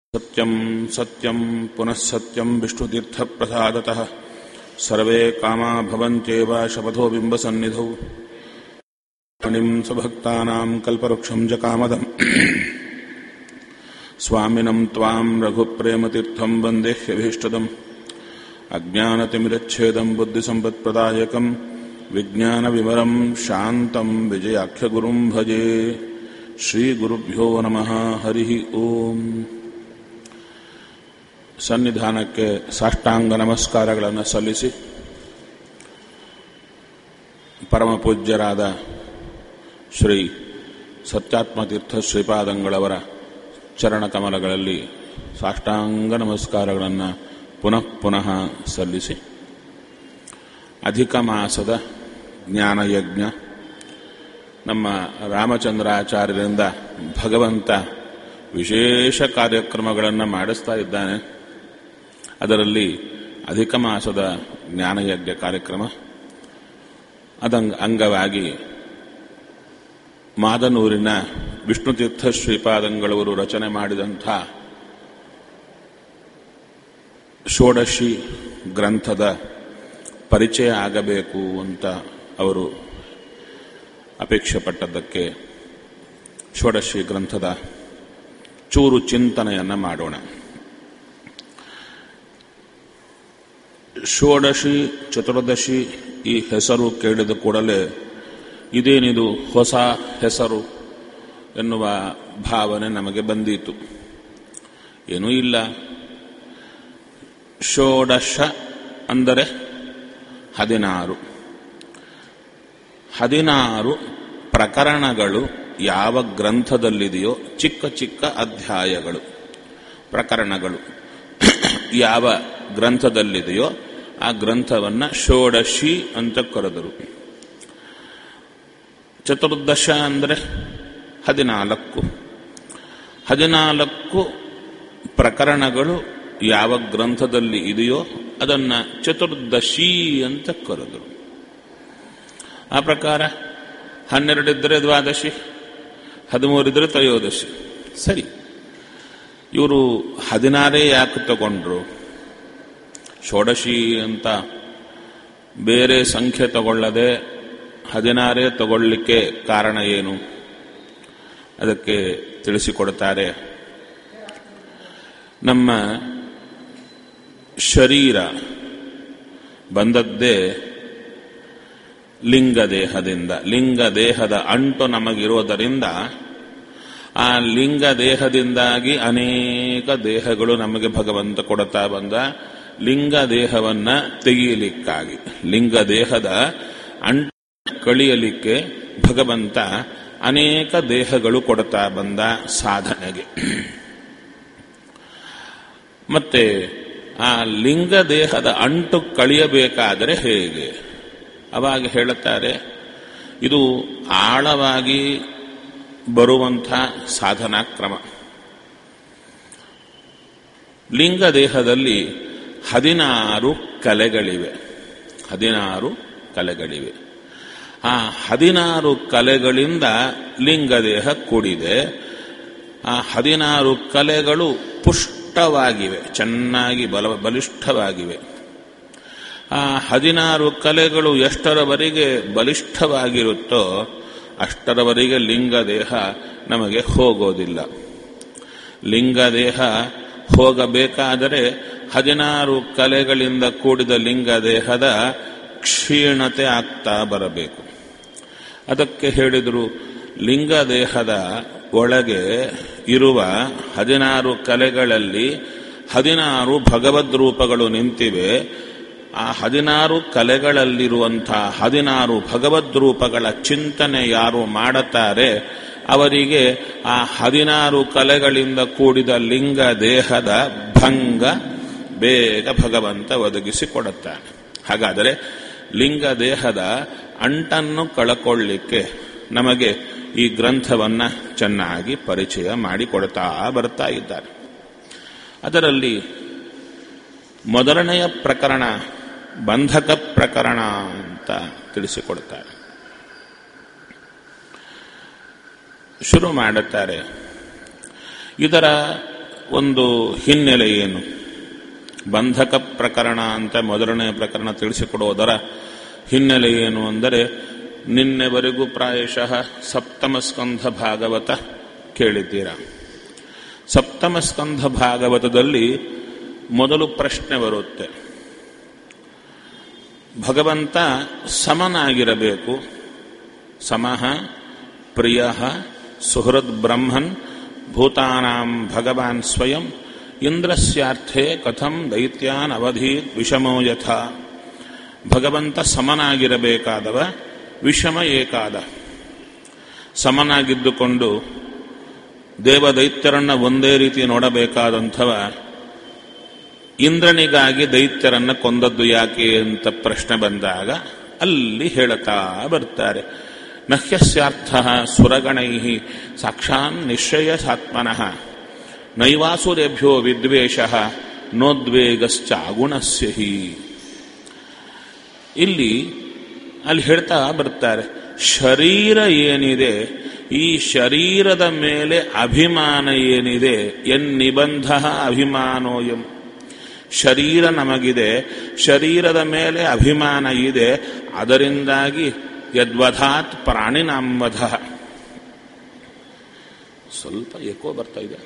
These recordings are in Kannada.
सत्यं सत्यं पुनः सत्यं विष्णुतीर्थप्रसादतः सर्वे कामा भवन्त्येव शपथो बिम्बसन्निधौ मणिं स्वभक्तानां कल्पवृक्षं च कामदम् स्वामिनं त्वां रघुप्रेमतीर्थं वन्देह्यभीष्टदम् अज्ञानतिमिरच्छेदं बुद्धिसम्पत्प्रदायकं विज्ञानविमलं शान्तं विजयाख्यगुरुं भजे ಶ್ರೀಗುರುಭ್ಯೋ ನಮಃ ಹರಿ ಓಂ ಸನ್ನಿಧಾನಕ್ಕೆ ಸಾಷ್ಟಾಂಗ ನಮಸ್ಕಾರಗಳನ್ನು ಸಲ್ಲಿಸಿ ಪರಮ ಪೂಜ್ಯರಾದ ಶ್ರೀ ಸತ್ಯಾತ್ಮತೀರ್ಥ ಶ್ರೀಪಾದಂಗಳವರ ಚರಣಕಮಲಗಳಲ್ಲಿ ಸಾಷ್ಟಾಂಗ ನಮಸ್ಕಾರಗಳನ್ನು ಪುನಃ ಪುನಃ ಸಲ್ಲಿಸಿ ಅಧಿಕ ಮಾಸದ ಜ್ಞಾನಯಜ್ಞ ನಮ್ಮ ರಾಮಚಂದ್ರಾಚಾರ್ಯರಿಂದ ಭಗವಂತ ವಿಶೇಷ ಕಾರ್ಯಕ್ರಮಗಳನ್ನು ಮಾಡಿಸ್ತಾ ಇದ್ದಾನೆ ಅದರಲ್ಲಿ ಅಧಿಕ ಮಾಸದ ಜ್ಞಾನಯಜ್ಞ ಕಾರ್ಯಕ್ರಮ ಅದಂಗ ಅಂಗವಾಗಿ ಮಾದನೂರಿನ ವಿಷ್ಣುತೀರ್ಥ ಶ್ರೀಪಾದಂಗಳವರು ರಚನೆ ಮಾಡಿದಂಥ ಷೋಡಶಿ ಗ್ರಂಥದ ಪರಿಚಯ ಆಗಬೇಕು ಅಂತ ಅವರು ಅಪೇಕ್ಷೆ ಪಟ್ಟದ್ದಕ್ಕೆ ಷೋಡಶಿ ಗ್ರಂಥದ ಚೂರು ಚಿಂತನೆಯನ್ನು ಮಾಡೋಣ ಷೋಡಶಿ ಚತುರ್ದಶಿ ಈ ಹೆಸರು ಕೇಳಿದ ಕೂಡಲೇ ಇದೇನಿದು ಹೊಸ ಹೆಸರು ಎನ್ನುವ ಭಾವನೆ ನಮಗೆ ಬಂದೀತು ಏನೂ ಇಲ್ಲ ಷೋಡಶ ಅಂದರೆ ಹದಿನಾರು ಹದಿನಾರು ಪ್ರಕರಣಗಳು ಯಾವ ಗ್ರಂಥದಲ್ಲಿದೆಯೋ ಚಿಕ್ಕ ಚಿಕ್ಕ ಅಧ್ಯಾಯಗಳು ಪ್ರಕರಣಗಳು ಯಾವ ಗ್ರಂಥದಲ್ಲಿದೆಯೋ ಆ ಗ್ರಂಥವನ್ನು ಷೋಡಶಿ ಅಂತ ಕರೆದರು ಚತುರ್ದಶ ಅಂದರೆ ಹದಿನಾಲ್ಕು ಹದಿನಾಲ್ಕು ಪ್ರಕರಣಗಳು ಯಾವ ಗ್ರಂಥದಲ್ಲಿ ಇದೆಯೋ ಅದನ್ನು ಚತುರ್ದಶಿ ಅಂತ ಕರೆದರು ಆ ಪ್ರಕಾರ ಹನ್ನೆರಡಿದ್ದರೆ ದ್ವಾದಶಿ ಹದಿಮೂರಿದ್ರೆ ತ್ರಯೋದಶಿ ಸರಿ ಇವರು ಹದಿನಾರೇ ಯಾಕೆ ತಗೊಂಡ್ರು ಷೋಡಶಿ ಅಂತ ಬೇರೆ ಸಂಖ್ಯೆ ತಗೊಳ್ಳದೆ ಹದಿನಾರೇ ತಗೊಳ್ಳಿಕ್ಕೆ ಕಾರಣ ಏನು ಅದಕ್ಕೆ ತಿಳಿಸಿಕೊಡ್ತಾರೆ ನಮ್ಮ ಶರೀರ ಬಂದದ್ದೇ ಲಿಂಗ ದೇಹದಿಂದ ಲಿಂಗ ದೇಹದ ಅಂಟು ನಮಗಿರೋದರಿಂದ ಆ ಲಿಂಗ ದೇಹದಿಂದಾಗಿ ಅನೇಕ ದೇಹಗಳು ನಮಗೆ ಭಗವಂತ ಕೊಡುತ್ತಾ ಬಂದ ಲಿಂಗ ದೇಹವನ್ನ ತೆಗೆಯಲಿಕ್ಕಾಗಿ ಲಿಂಗ ದೇಹದ ಅಂಟು ಕಳಿಯಲಿಕ್ಕೆ ಭಗವಂತ ಅನೇಕ ದೇಹಗಳು ಕೊಡುತ್ತಾ ಬಂದ ಸಾಧನೆಗೆ ಮತ್ತೆ ಆ ಲಿಂಗ ದೇಹದ ಅಂಟು ಕಳಿಯಬೇಕಾದರೆ ಹೇಗೆ ಅವಾಗ ಹೇಳುತ್ತಾರೆ ಇದು ಆಳವಾಗಿ ಬರುವಂಥ ಸಾಧನಾ ಕ್ರಮ ಲಿಂಗ ದೇಹದಲ್ಲಿ ಹದಿನಾರು ಕಲೆಗಳಿವೆ ಹದಿನಾರು ಕಲೆಗಳಿವೆ ಆ ಹದಿನಾರು ಕಲೆಗಳಿಂದ ಲಿಂಗದೇಹ ಕೂಡಿದೆ ಆ ಹದಿನಾರು ಕಲೆಗಳು ಪುಷ್ಟವಾಗಿವೆ ಚೆನ್ನಾಗಿ ಬಲ ಬಲಿಷ್ಠವಾಗಿವೆ ಆ ಹದಿನಾರು ಕಲೆಗಳು ಎಷ್ಟರವರೆಗೆ ಬಲಿಷ್ಠವಾಗಿರುತ್ತೋ ಅಷ್ಟರವರೆಗೆ ಲಿಂಗದೇಹ ನಮಗೆ ಹೋಗೋದಿಲ್ಲ ಲಿಂಗದೇಹ ಹೋಗಬೇಕಾದರೆ ಹದಿನಾರು ಕಲೆಗಳಿಂದ ಕೂಡಿದ ಲಿಂಗದೇಹದ ಕ್ಷೀಣತೆ ಆಗ್ತಾ ಬರಬೇಕು ಅದಕ್ಕೆ ಹೇಳಿದರು ಲಿಂಗದೇಹದ ಒಳಗೆ ಇರುವ ಹದಿನಾರು ಕಲೆಗಳಲ್ಲಿ ಹದಿನಾರು ಭಗವದ್ ರೂಪಗಳು ನಿಂತಿವೆ ಆ ಹದಿನಾರು ಕಲೆಗಳಲ್ಲಿರುವಂತಹ ಹದಿನಾರು ಭಗವದ್ ರೂಪಗಳ ಚಿಂತನೆ ಯಾರು ಮಾಡುತ್ತಾರೆ ಅವರಿಗೆ ಆ ಹದಿನಾರು ಕಲೆಗಳಿಂದ ಕೂಡಿದ ಲಿಂಗ ದೇಹದ ಭಂಗ ಬೇಗ ಭಗವಂತ ಒದಗಿಸಿಕೊಡುತ್ತಾನೆ ಹಾಗಾದರೆ ಲಿಂಗ ದೇಹದ ಅಂಟನ್ನು ಕಳಕೊಳ್ಳಿಕ್ಕೆ ನಮಗೆ ಈ ಗ್ರಂಥವನ್ನು ಚೆನ್ನಾಗಿ ಪರಿಚಯ ಮಾಡಿಕೊಡ್ತಾ ಬರ್ತಾ ಇದ್ದಾರೆ ಅದರಲ್ಲಿ ಮೊದಲನೆಯ ಪ್ರಕರಣ ಬಂಧಕ ಪ್ರಕರಣ ಅಂತ ತಿಳಿಸಿಕೊಡ್ತಾರೆ ಶುರು ಮಾಡುತ್ತಾರೆ ಇದರ ಒಂದು ಹಿನ್ನೆಲೆ ಏನು ಬಂಧಕ ಪ್ರಕರಣ ಅಂತ ಮೊದಲನೇ ಪ್ರಕರಣ ತಿಳಿಸಿಕೊಡುವುದರ ಹಿನ್ನೆಲೆ ಏನು ಅಂದರೆ ನಿನ್ನೆವರೆಗೂ ಪ್ರಾಯಶಃ ಸಪ್ತಮ ಸ್ಕಂಧ ಭಾಗವತ ಕೇಳಿದ್ದೀರಾ ಸಪ್ತಮ ಸ್ಕಂಧ ಭಾಗವತದಲ್ಲಿ ಮೊದಲು ಪ್ರಶ್ನೆ ಬರುತ್ತೆ ಭಗವಂತ ಸಮನಾಗಿರಬೇಕು ಸಮಃ ಪ್ರಿಯ ಸುಹೃದ್ ಬ್ರಹ್ಮನ್ ಭೂತಾನಾಂ ಭಗವಾನ್ ಸ್ವಯಂ ಇಂದ್ರಸ್ಯಾರ್ಥೆ ಕಥಂ ದೈತ್ಯಾನ್ ಅವಧೀತ್ ವಿಷಮೋ ಯಥ ಭಗವಂತ ಸಮನಾಗಿರಬೇಕಾದವ ವಿಷಮ ಏಕಾದ ಸಮನಾಗಿದ್ದುಕೊಂಡು ದೇವದೈತ್ಯರನ್ನ ಒಂದೇ ರೀತಿ ನೋಡಬೇಕಾದಂಥವ ಇಂದ್ರನಿಗಾಗಿ ದೈತ್ಯರನ್ನ ಕೊಂದದ್ದು ಯಾಕೆ ಅಂತ ಪ್ರಶ್ನೆ ಬಂದಾಗ ಅಲ್ಲಿ ಹೇಳುತ್ತಾ ಬರ್ತಾರೆ ನಹ್ಯಸ್ಯಾರ್ಥ ಸುರಗಣೈ ಸಾಕ್ಷಾನ್ ನಿಶ್ಚಯಸಾತ್ಮನಃ ನೈವಾಸುರೇಭ್ಯೋ ವಿದ್ವೇಷ ನೋದ್ವೇಗಶ್ಚ ಅಗುಣಸ್ಯ ಹಿ ಇಲ್ಲಿ ಅಲ್ಲಿ ಹೇಳ್ತಾ ಬರ್ತಾರೆ ಶರೀರ ಏನಿದೆ ಈ ಶರೀರದ ಮೇಲೆ ಅಭಿಮಾನ ಏನಿದೆ ಎನ್ ನಿಬಂಧ ಅಭಿಮಾನೋಯಂ ಶರೀರ ನಮಗಿದೆ ಶರೀರದ ಮೇಲೆ ಅಭಿಮಾನ ಇದೆ ಅದರಿಂದಾಗಿ ಯದ್ವಧಾತ್ ಪ್ರಾಣಿನಾಂವಧ ಸ್ವಲ್ಪ ಎಕೋ ಬರ್ತಾ ಇದೆ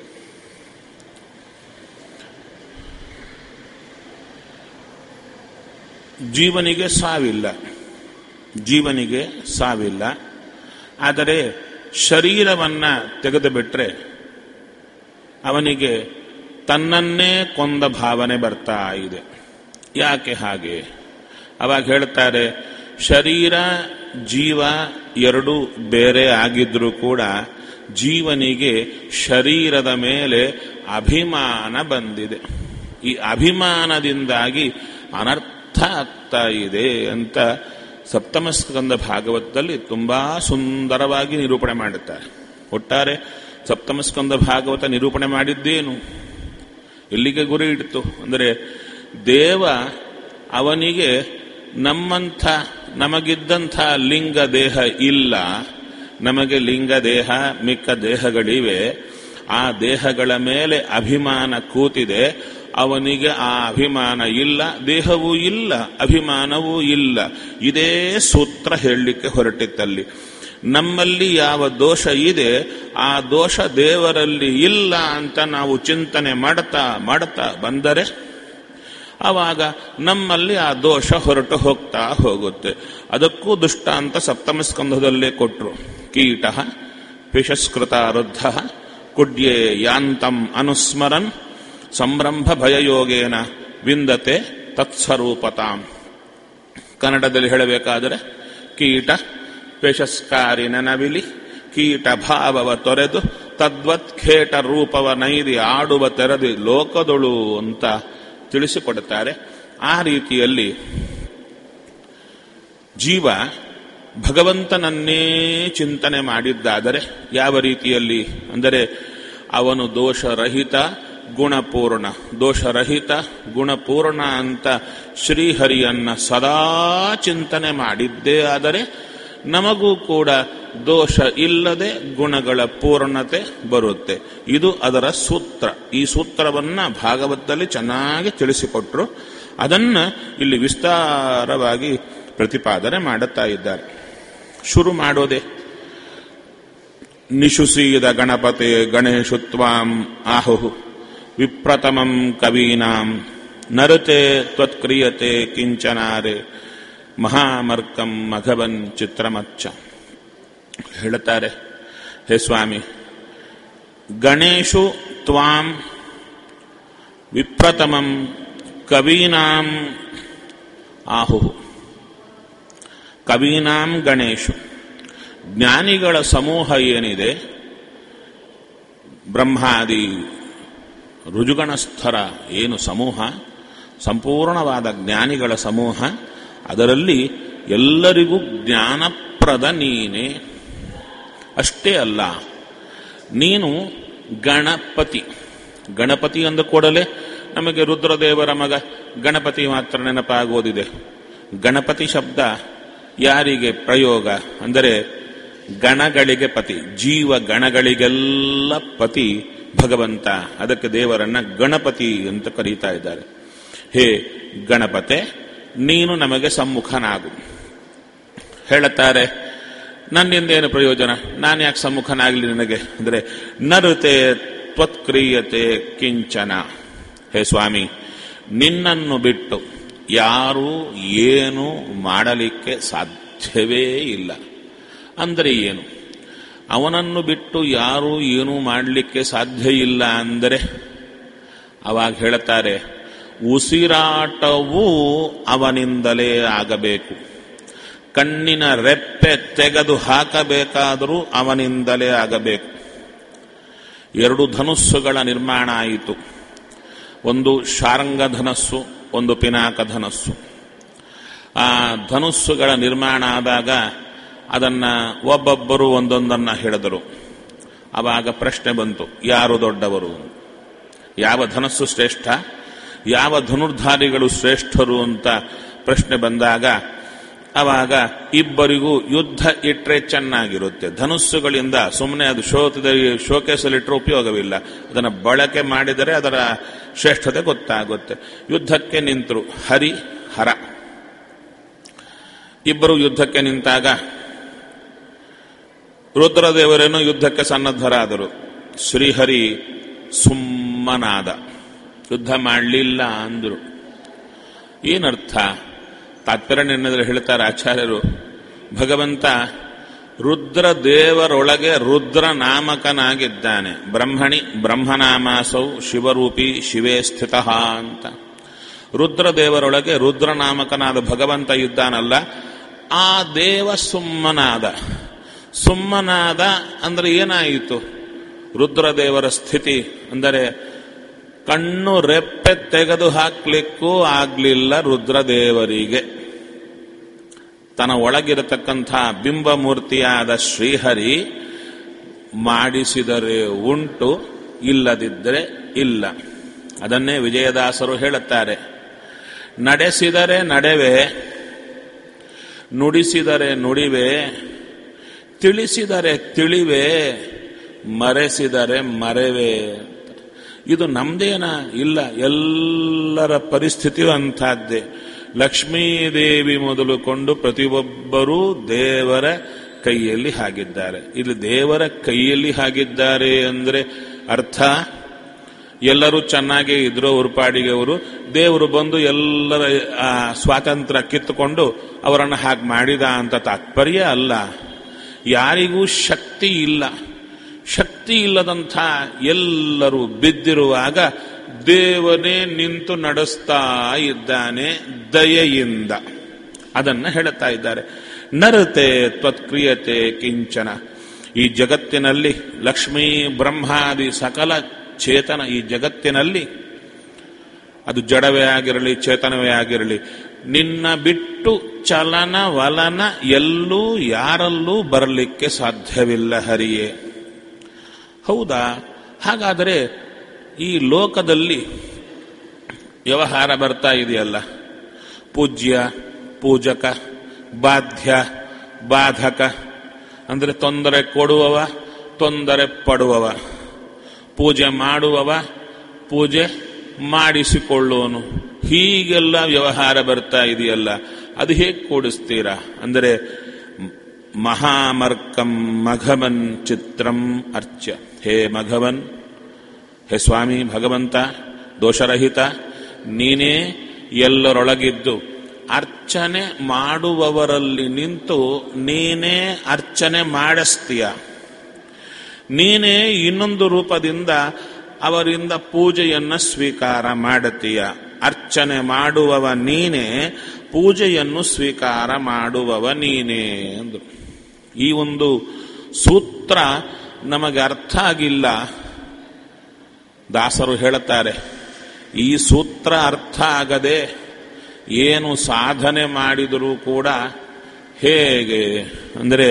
ಜೀವನಿಗೆ ಸಾವಿಲ್ಲ ಜೀವನಿಗೆ ಸಾವಿಲ್ಲ ಆದರೆ ಶರೀರವನ್ನ ತೆಗೆದು ಬಿಟ್ರೆ ಅವನಿಗೆ ತನ್ನನ್ನೇ ಕೊಂದ ಭಾವನೆ ಬರ್ತಾ ಇದೆ ಯಾಕೆ ಹಾಗೆ ಅವಾಗ ಹೇಳ್ತಾರೆ ಶರೀರ ಜೀವ ಎರಡು ಬೇರೆ ಆಗಿದ್ರೂ ಕೂಡ ಜೀವನಿಗೆ ಶರೀರದ ಮೇಲೆ ಅಭಿಮಾನ ಬಂದಿದೆ ಈ ಅಭಿಮಾನದಿಂದಾಗಿ ಅನರ್ಥ ಆಗ್ತಾ ಇದೆ ಅಂತ ಸಪ್ತಮಸ್ಕಂದ ಭಾಗವತದಲ್ಲಿ ತುಂಬಾ ಸುಂದರವಾಗಿ ನಿರೂಪಣೆ ಮಾಡುತ್ತಾರೆ ಒಟ್ಟಾರೆ ಸಪ್ತಮಸ್ಕಂದ ಭಾಗವತ ನಿರೂಪಣೆ ಮಾಡಿದ್ದೇನು ಎಲ್ಲಿಗೆ ಗುರಿ ಇಡ್ತು ಅಂದರೆ ದೇವ ಅವನಿಗೆ ನಮ್ಮಂಥ ನಮಗಿದ್ದಂಥ ಲಿಂಗ ದೇಹ ಇಲ್ಲ ನಮಗೆ ಲಿಂಗ ದೇಹ ಮಿಕ್ಕ ದೇಹಗಳಿವೆ ಆ ದೇಹಗಳ ಮೇಲೆ ಅಭಿಮಾನ ಕೂತಿದೆ ಅವನಿಗೆ ಆ ಅಭಿಮಾನ ಇಲ್ಲ ದೇಹವೂ ಇಲ್ಲ ಅಭಿಮಾನವೂ ಇಲ್ಲ ಇದೇ ಸೂತ್ರ ಹೇಳಲಿಕ್ಕೆ ಹೊರಟಿತ್ತಲ್ಲಿ ನಮ್ಮಲ್ಲಿ ಯಾವ ದೋಷ ಇದೆ ಆ ದೋಷ ದೇವರಲ್ಲಿ ಇಲ್ಲ ಅಂತ ನಾವು ಚಿಂತನೆ ಮಾಡ್ತಾ ಮಾಡ್ತಾ ಬಂದರೆ ಆವಾಗ ನಮ್ಮಲ್ಲಿ ಆ ದೋಷ ಹೊರಟು ಹೋಗ್ತಾ ಹೋಗುತ್ತೆ ಅದಕ್ಕೂ ದುಷ್ಟಾಂತ ಸಪ್ತಮ ಸ್ಕಂಧದಲ್ಲೇ ಕೊಟ್ಟರು ಕೀಟ ಪಿಶಸ್ಕೃತ ವೃದ್ಧ ಕುಡ್ಯೆ ಯಾಂತಂ ಅನುಸ್ಮರನ್ ಸಂರಂಭ ಭಯಯೋಗೇನ ವಿಂದತೆ ತತ್ಸ್ವರೂಪತಾಂ ಕನ್ನಡದಲ್ಲಿ ಹೇಳಬೇಕಾದರೆ ಕೀಟ ಪೇಶಸ್ಕಾರಿ ನೆನವಿಲಿ ಕೀಟ ಭಾವವ ತೊರೆದು ತದ್ವತ್ ಖೇಟ ರೂಪವ ನೈದಿ ಆಡುವ ತೆರೆದು ಲೋಕದೊಳು ಅಂತ ತಿಳಿಸಿಕೊಡುತ್ತಾರೆ ಆ ರೀತಿಯಲ್ಲಿ ಜೀವ ಭಗವಂತನನ್ನೇ ಚಿಂತನೆ ಮಾಡಿದ್ದಾದರೆ ಯಾವ ರೀತಿಯಲ್ಲಿ ಅಂದರೆ ಅವನು ದೋಷರಹಿತ ಗುಣಪೂರ್ಣ ದೋಷರಹಿತ ಗುಣಪೂರ್ಣ ಅಂತ ಶ್ರೀಹರಿಯನ್ನ ಸದಾ ಚಿಂತನೆ ಮಾಡಿದ್ದೇ ಆದರೆ ನಮಗೂ ಕೂಡ ದೋಷ ಇಲ್ಲದೆ ಗುಣಗಳ ಪೂರ್ಣತೆ ಬರುತ್ತೆ ಇದು ಅದರ ಸೂತ್ರ ಈ ಸೂತ್ರವನ್ನ ಭಾಗವತದಲ್ಲಿ ಚೆನ್ನಾಗಿ ತಿಳಿಸಿಕೊಟ್ರು ಅದನ್ನ ಇಲ್ಲಿ ವಿಸ್ತಾರವಾಗಿ ಪ್ರತಿಪಾದನೆ ಮಾಡುತ್ತಾ ಇದ್ದಾರೆ ಶುರು ಮಾಡೋದೆ ನಿಶುಸೀದ ಗಣಪತೆ ಗಣೇಶು ತ್ವಾಂ ಆಹುಹು ವಿಪ್ರತಮಂ ಕವೀನಾಂ ನರತೆ ತ್ವತ್ಕ್ರಿಯತೆ ಕಿಂಚನಾರೆ ಮಹಾಮರ್ಕಂ ಮಘವನ್ ಚಿತ್ರಮಚ್ಚ ಹೇಳುತ್ತಾರೆ ಹೇ ಸ್ವಾಮಿ ಗಣೇಶು ತ್ವಾಂ ವಿಪ್ರತಮಂ ಕವೀನಾಂ ಆಹುಹು ಕವೀನಾಂ ಗಣೇಶು ಜ್ಞಾನಿಗಳ ಸಮೂಹ ಏನಿದೆ ಬ್ರಹ್ಮಾದಿ ರುಜುಗಣಸ್ಥರ ಏನು ಸಮೂಹ ಸಂಪೂರ್ಣವಾದ ಜ್ಞಾನಿಗಳ ಸಮೂಹ ಅದರಲ್ಲಿ ಎಲ್ಲರಿಗೂ ಜ್ಞಾನಪ್ರದ ನೀನೆ ಅಷ್ಟೇ ಅಲ್ಲ ನೀನು ಗಣಪತಿ ಗಣಪತಿ ಅಂದ ಕೂಡಲೇ ನಮಗೆ ರುದ್ರದೇವರ ಮಗ ಗಣಪತಿ ಮಾತ್ರ ನೆನಪಾಗೋದಿದೆ ಗಣಪತಿ ಶಬ್ದ ಯಾರಿಗೆ ಪ್ರಯೋಗ ಅಂದರೆ ಗಣಗಳಿಗೆ ಪತಿ ಜೀವ ಗಣಗಳಿಗೆಲ್ಲ ಪತಿ ಭಗವಂತ ಅದಕ್ಕೆ ದೇವರನ್ನ ಗಣಪತಿ ಅಂತ ಕರೀತಾ ಇದ್ದಾರೆ ಹೇ ಗಣಪತೆ ನೀನು ನಮಗೆ ಸಮ್ಮುಖನಾಗು ಹೇಳುತ್ತಾರೆ ನನ್ನಿಂದೇನು ಪ್ರಯೋಜನ ನಾನು ಯಾಕೆ ಸಮ್ಮುಖನಾಗಲಿ ನಿನಗೆ ಅಂದರೆ ನರುತೆ ತ್ವತ್ಕ್ರಿಯತೆ ಕಿಂಚನ ಹೇ ಸ್ವಾಮಿ ನಿನ್ನನ್ನು ಬಿಟ್ಟು ಯಾರೂ ಏನು ಮಾಡಲಿಕ್ಕೆ ಸಾಧ್ಯವೇ ಇಲ್ಲ ಅಂದರೆ ಏನು ಅವನನ್ನು ಬಿಟ್ಟು ಯಾರೂ ಏನೂ ಮಾಡಲಿಕ್ಕೆ ಸಾಧ್ಯ ಇಲ್ಲ ಅಂದರೆ ಅವಾಗ ಹೇಳುತ್ತಾರೆ ಉಸಿರಾಟವೂ ಅವನಿಂದಲೇ ಆಗಬೇಕು ಕಣ್ಣಿನ ರೆಪ್ಪೆ ತೆಗೆದು ಹಾಕಬೇಕಾದರೂ ಅವನಿಂದಲೇ ಆಗಬೇಕು ಎರಡು ಧನುಸ್ಸುಗಳ ನಿರ್ಮಾಣ ಆಯಿತು ಒಂದು ಶಾರಂಗ ಧನಸ್ಸು ಒಂದು ಪಿನಾಕ ಧನಸ್ಸು ಆ ಧನುಸ್ಸುಗಳ ನಿರ್ಮಾಣ ಆದಾಗ ಅದನ್ನ ಒಬ್ಬೊಬ್ಬರು ಒಂದೊಂದನ್ನ ಹೇಳಿದರು ಆವಾಗ ಪ್ರಶ್ನೆ ಬಂತು ಯಾರು ದೊಡ್ಡವರು ಯಾವ ಧನಸ್ಸು ಶ್ರೇಷ್ಠ ಯಾವ ಧನುರ್ಧಾರಿಗಳು ಶ್ರೇಷ್ಠರು ಅಂತ ಪ್ರಶ್ನೆ ಬಂದಾಗ ಅವಾಗ ಇಬ್ಬರಿಗೂ ಯುದ್ಧ ಇಟ್ಟರೆ ಚೆನ್ನಾಗಿರುತ್ತೆ ಧನುಸ್ಸುಗಳಿಂದ ಸುಮ್ಮನೆ ಅದು ಶೋಕದಲ್ಲಿ ಶೋಕೇಸಲ್ಲಿಟ್ಟರೆ ಉಪಯೋಗವಿಲ್ಲ ಅದನ್ನು ಬಳಕೆ ಮಾಡಿದರೆ ಅದರ ಶ್ರೇಷ್ಠತೆ ಗೊತ್ತಾಗುತ್ತೆ ಯುದ್ಧಕ್ಕೆ ನಿಂತರು ಹರಿ ಹರ ಇಬ್ಬರು ಯುದ್ಧಕ್ಕೆ ನಿಂತಾಗ ರುದ್ರದೇವರೇನು ಯುದ್ಧಕ್ಕೆ ಸನ್ನದ್ಧರಾದರು ಶ್ರೀಹರಿ ಸುಮ್ಮನಾದ ಯುದ್ಧ ಮಾಡಲಿಲ್ಲ ಅಂದರು ಏನರ್ಥ ತಾತ್ಪರ್ಯ ನಿರ್ಣಯದಲ್ಲಿ ಹೇಳ್ತಾರೆ ಆಚಾರ್ಯರು ಭಗವಂತ ರುದ್ರ ದೇವರೊಳಗೆ ರುದ್ರ ನಾಮಕನಾಗಿದ್ದಾನೆ ಬ್ರಹ್ಮಣಿ ಬ್ರಹ್ಮನಾಮಾಸೌ ಶಿವರೂಪಿ ಶಿವೇ ಸ್ಥಿತ ಅಂತ ರುದ್ರ ದೇವರೊಳಗೆ ರುದ್ರ ನಾಮಕನಾದ ಭಗವಂತ ಇದ್ದಾನಲ್ಲ ಆ ದೇವ ಸುಮ್ಮನಾದ ಸುಮ್ಮನಾದ ಅಂದ್ರೆ ಏನಾಯಿತು ರುದ್ರದೇವರ ಸ್ಥಿತಿ ಅಂದರೆ ಕಣ್ಣು ರೆಪ್ಪೆ ತೆಗೆದು ಹಾಕ್ಲಿಕ್ಕೂ ಆಗ್ಲಿಲ್ಲ ರುದ್ರದೇವರಿಗೆ ತನ್ನ ಒಳಗಿರತಕ್ಕಂಥ ಬಿಂಬಮೂರ್ತಿಯಾದ ಶ್ರೀಹರಿ ಮಾಡಿಸಿದರೆ ಉಂಟು ಇಲ್ಲದಿದ್ದರೆ ಇಲ್ಲ ಅದನ್ನೇ ವಿಜಯದಾಸರು ಹೇಳುತ್ತಾರೆ ನಡೆಸಿದರೆ ನಡೆವೆ ನುಡಿಸಿದರೆ ನುಡಿವೆ ತಿಳಿಸಿದರೆ ತಿಳಿವೆ ಮರೆಸಿದರೆ ಮರೆವೆ ಇದು ನಮ್ದೇನ ಇಲ್ಲ ಎಲ್ಲರ ಪರಿಸ್ಥಿತಿಯು ಅಂಥದ್ದೇ ಲಕ್ಷ್ಮೀದೇವಿ ಮೊದಲುಕೊಂಡು ಪ್ರತಿಯೊಬ್ಬರೂ ದೇವರ ಕೈಯಲ್ಲಿ ಹಾಗಿದ್ದಾರೆ ಇಲ್ಲಿ ದೇವರ ಕೈಯಲ್ಲಿ ಹಾಗಿದ್ದಾರೆ ಅಂದರೆ ಅರ್ಥ ಎಲ್ಲರೂ ಚೆನ್ನಾಗಿ ಇದ್ರು ಅವ್ರ ಪಾಡಿಗೆ ಅವರು ದೇವರು ಬಂದು ಎಲ್ಲರ ಆ, ಸ್ವಾತಂತ್ರ್ಯ ಕಿತ್ತುಕೊಂಡು ಅವರನ್ನು ಹಾಗೆ ಮಾಡಿದ ಅಂತ ತಾತ್ಪರ್ಯ ಅಲ್ಲ ಯಾರಿಗೂ ಶಕ್ತಿ ಇಲ್ಲ ಶಕ್ತಿ ಇಲ್ಲದಂಥ ಎಲ್ಲರೂ ಬಿದ್ದಿರುವಾಗ ದೇವನೇ ನಿಂತು ನಡೆಸ್ತಾ ಇದ್ದಾನೆ ದಯೆಯಿಂದ ಅದನ್ನ ಹೇಳುತ್ತಾ ಇದ್ದಾರೆ ನರತೆ ತ್ವತ್ಕ್ರಿಯತೆ ಕಿಂಚನ ಈ ಜಗತ್ತಿನಲ್ಲಿ ಲಕ್ಷ್ಮೀ ಬ್ರಹ್ಮಾದಿ ಸಕಲ ಚೇತನ ಈ ಜಗತ್ತಿನಲ್ಲಿ ಅದು ಜಡವೇ ಆಗಿರಲಿ ಚೇತನವೇ ಆಗಿರಲಿ ನಿನ್ನ ಬಿಟ್ಟು ಚಲನ ವಲನ ಎಲ್ಲೂ ಯಾರಲ್ಲೂ ಬರಲಿಕ್ಕೆ ಸಾಧ್ಯವಿಲ್ಲ ಹರಿಯೇ ಹೌದಾ ಹಾಗಾದರೆ ಈ ಲೋಕದಲ್ಲಿ ವ್ಯವಹಾರ ಬರ್ತಾ ಇದೆಯಲ್ಲ ಪೂಜ್ಯ ಪೂಜಕ ಬಾಧ್ಯ ಬಾಧಕ ಅಂದರೆ ತೊಂದರೆ ಕೊಡುವವ ತೊಂದರೆ ಪಡುವವ ಪೂಜೆ ಮಾಡುವವ ಪೂಜೆ ಮಾಡಿಸಿಕೊಳ್ಳುವನು ಹೀಗೆಲ್ಲ ವ್ಯವಹಾರ ಬರ್ತಾ ಇದೆಯಲ್ಲ ಅದು ಹೇಗೆ ಕೂಡಿಸ್ತೀರಾ ಅಂದರೆ ಮಹಾಮರ್ಕಂ ಮಘವನ್ ಚಿತ್ರಂ ಅರ್ಚ್ಯ ಹೇ ಮಘವನ್ ಹೇ ಸ್ವಾಮಿ ಭಗವಂತ ದೋಷರಹಿತ ನೀನೇ ಎಲ್ಲರೊಳಗಿದ್ದು ಅರ್ಚನೆ ಮಾಡುವವರಲ್ಲಿ ನಿಂತು ನೀನೇ ಅರ್ಚನೆ ಮಾಡಿಸ್ತೀಯ ನೀನೇ ಇನ್ನೊಂದು ರೂಪದಿಂದ ಅವರಿಂದ ಪೂಜೆಯನ್ನ ಸ್ವೀಕಾರ ಮಾಡುತ್ತೀಯ ಅರ್ಚನೆ ಮಾಡುವವ ನೀನೇ ಪೂಜೆಯನ್ನು ಸ್ವೀಕಾರ ಮಾಡುವವ ನೀನೇ ಅಂದರು ಈ ಒಂದು ಸೂತ್ರ ನಮಗೆ ಅರ್ಥ ಆಗಿಲ್ಲ ದಾಸರು ಹೇಳುತ್ತಾರೆ ಈ ಸೂತ್ರ ಅರ್ಥ ಆಗದೆ ಏನು ಸಾಧನೆ ಮಾಡಿದರೂ ಕೂಡ ಹೇಗೆ ಅಂದರೆ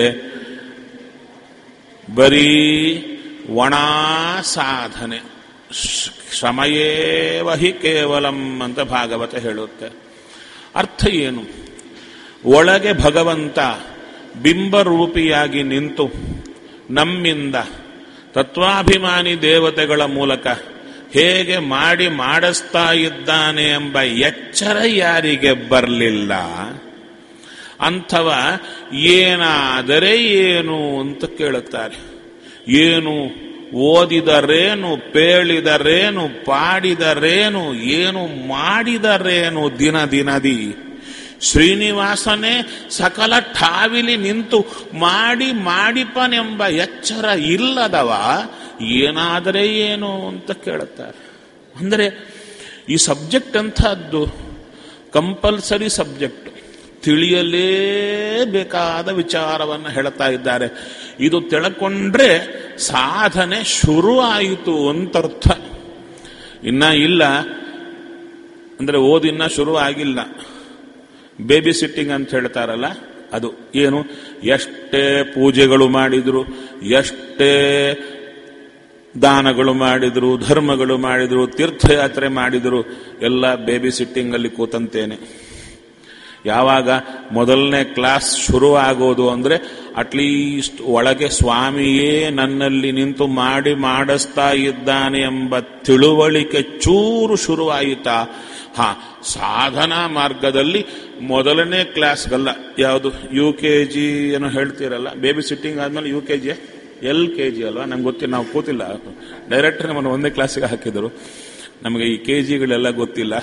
ಬರೀ ಒಣ ಸಾಧನೆ ಶ್ರ- ಶ್ರಮಯೇವ ಹಿ ಕೇವಲಂ ಅಂತ ಭಾಗವತ ಹೇಳುತ್ತೆ ಅರ್ಥ ಏನು ಒಳಗೆ ಭಗವಂತ ಬಿಂಬರೂಪಿಯಾಗಿ ನಿಂತು ನಮ್ಮಿಂದ ತತ್ವಾಭಿಮಾನಿ ದೇವತೆಗಳ ಮೂಲಕ ಹೇಗೆ ಮಾಡಿ ಮಾಡಿಸ್ತಾ ಇದ್ದಾನೆ ಎಂಬ ಎಚ್ಚರ ಯಾರಿಗೆ ಬರಲಿಲ್ಲ ಅಂಥವ ಏನಾದರೆ ಏನು ಅಂತ ಕೇಳುತ್ತಾರೆ ಏನು ಓದಿದರೇನು ಪೇಳಿದರೇನು ಪಾಡಿದರೇನು ಏನು ಮಾಡಿದರೇನು ದಿನ ದಿನದಿ ಶ್ರೀನಿವಾಸನೇ ಸಕಲ ಠಾವಿಲಿ ನಿಂತು ಮಾಡಿ ಮಾಡಿಪನೆಂಬ ಎಚ್ಚರ ಇಲ್ಲದವ ಏನಾದರೆ ಏನು ಅಂತ ಕೇಳುತ್ತಾರೆ ಅಂದರೆ ಈ ಸಬ್ಜೆಕ್ಟ್ ಅಂಥದ್ದು ಕಂಪಲ್ಸರಿ ಸಬ್ಜೆಕ್ಟ್ ತಿಳಿಯಲೇಬೇಕಾದ ವಿಚಾರವನ್ನು ಹೇಳ್ತಾ ಇದ್ದಾರೆ ಇದು ತಿಳ್ಕೊಂಡ್ರೆ ಸಾಧನೆ ಶುರು ಆಯಿತು ಅಂತರ್ಥ ಇನ್ನ ಇಲ್ಲ ಅಂದ್ರೆ ಓದಿನ್ನ ಶುರು ಆಗಿಲ್ಲ ಬೇಬಿ ಸಿಟ್ಟಿಂಗ್ ಅಂತ ಹೇಳ್ತಾರಲ್ಲ ಅದು ಏನು ಎಷ್ಟೇ ಪೂಜೆಗಳು ಮಾಡಿದ್ರು ಎಷ್ಟೇ ದಾನಗಳು ಮಾಡಿದ್ರು ಧರ್ಮಗಳು ಮಾಡಿದ್ರು ತೀರ್ಥಯಾತ್ರೆ ಮಾಡಿದ್ರು ಎಲ್ಲ ಬೇಬಿ ಸಿಟ್ಟಿಂಗ್ ಅಲ್ಲಿ ಕೂತಂತೇನೆ ಯಾವಾಗ ಮೊದಲನೇ ಕ್ಲಾಸ್ ಶುರು ಆಗೋದು ಅಂದ್ರೆ ಅಟ್ಲೀಸ್ಟ್ ಒಳಗೆ ಸ್ವಾಮಿಯೇ ನನ್ನಲ್ಲಿ ನಿಂತು ಮಾಡಿ ಮಾಡಿಸ್ತಾ ಇದ್ದಾನೆ ಎಂಬ ತಿಳುವಳಿಕೆ ಚೂರು ಶುರುವಾಯಿತಾ ಹಾ ಸಾಧನಾ ಮಾರ್ಗದಲ್ಲಿ ಮೊದಲನೇ ಕ್ಲಾಸ್ಗಲ್ಲ ಯಾವುದು ಯು ಕೆ ಜಿ ಏನೋ ಹೇಳ್ತೀರಲ್ಲ ಬೇಬಿ ಸಿಟ್ಟಿಂಗ್ ಆದ್ಮೇಲೆ U K G L K G ಅಲ್ವಾ ನಂಗೆ ಗೊತ್ತಿಲ್ಲ ನಾವು ಕೂತಿಲ್ಲ ಡೈರೆಕ್ಟರ್ ನಮ್ಮನ್ನು ಒಂದೇ ಕ್ಲಾಸಿಗೆ ಹಾಕಿದರು ನಮಗೆ ಈ ಕೆ ಜಿಗಳೆಲ್ಲ ಗೊತ್ತಿಲ್ಲ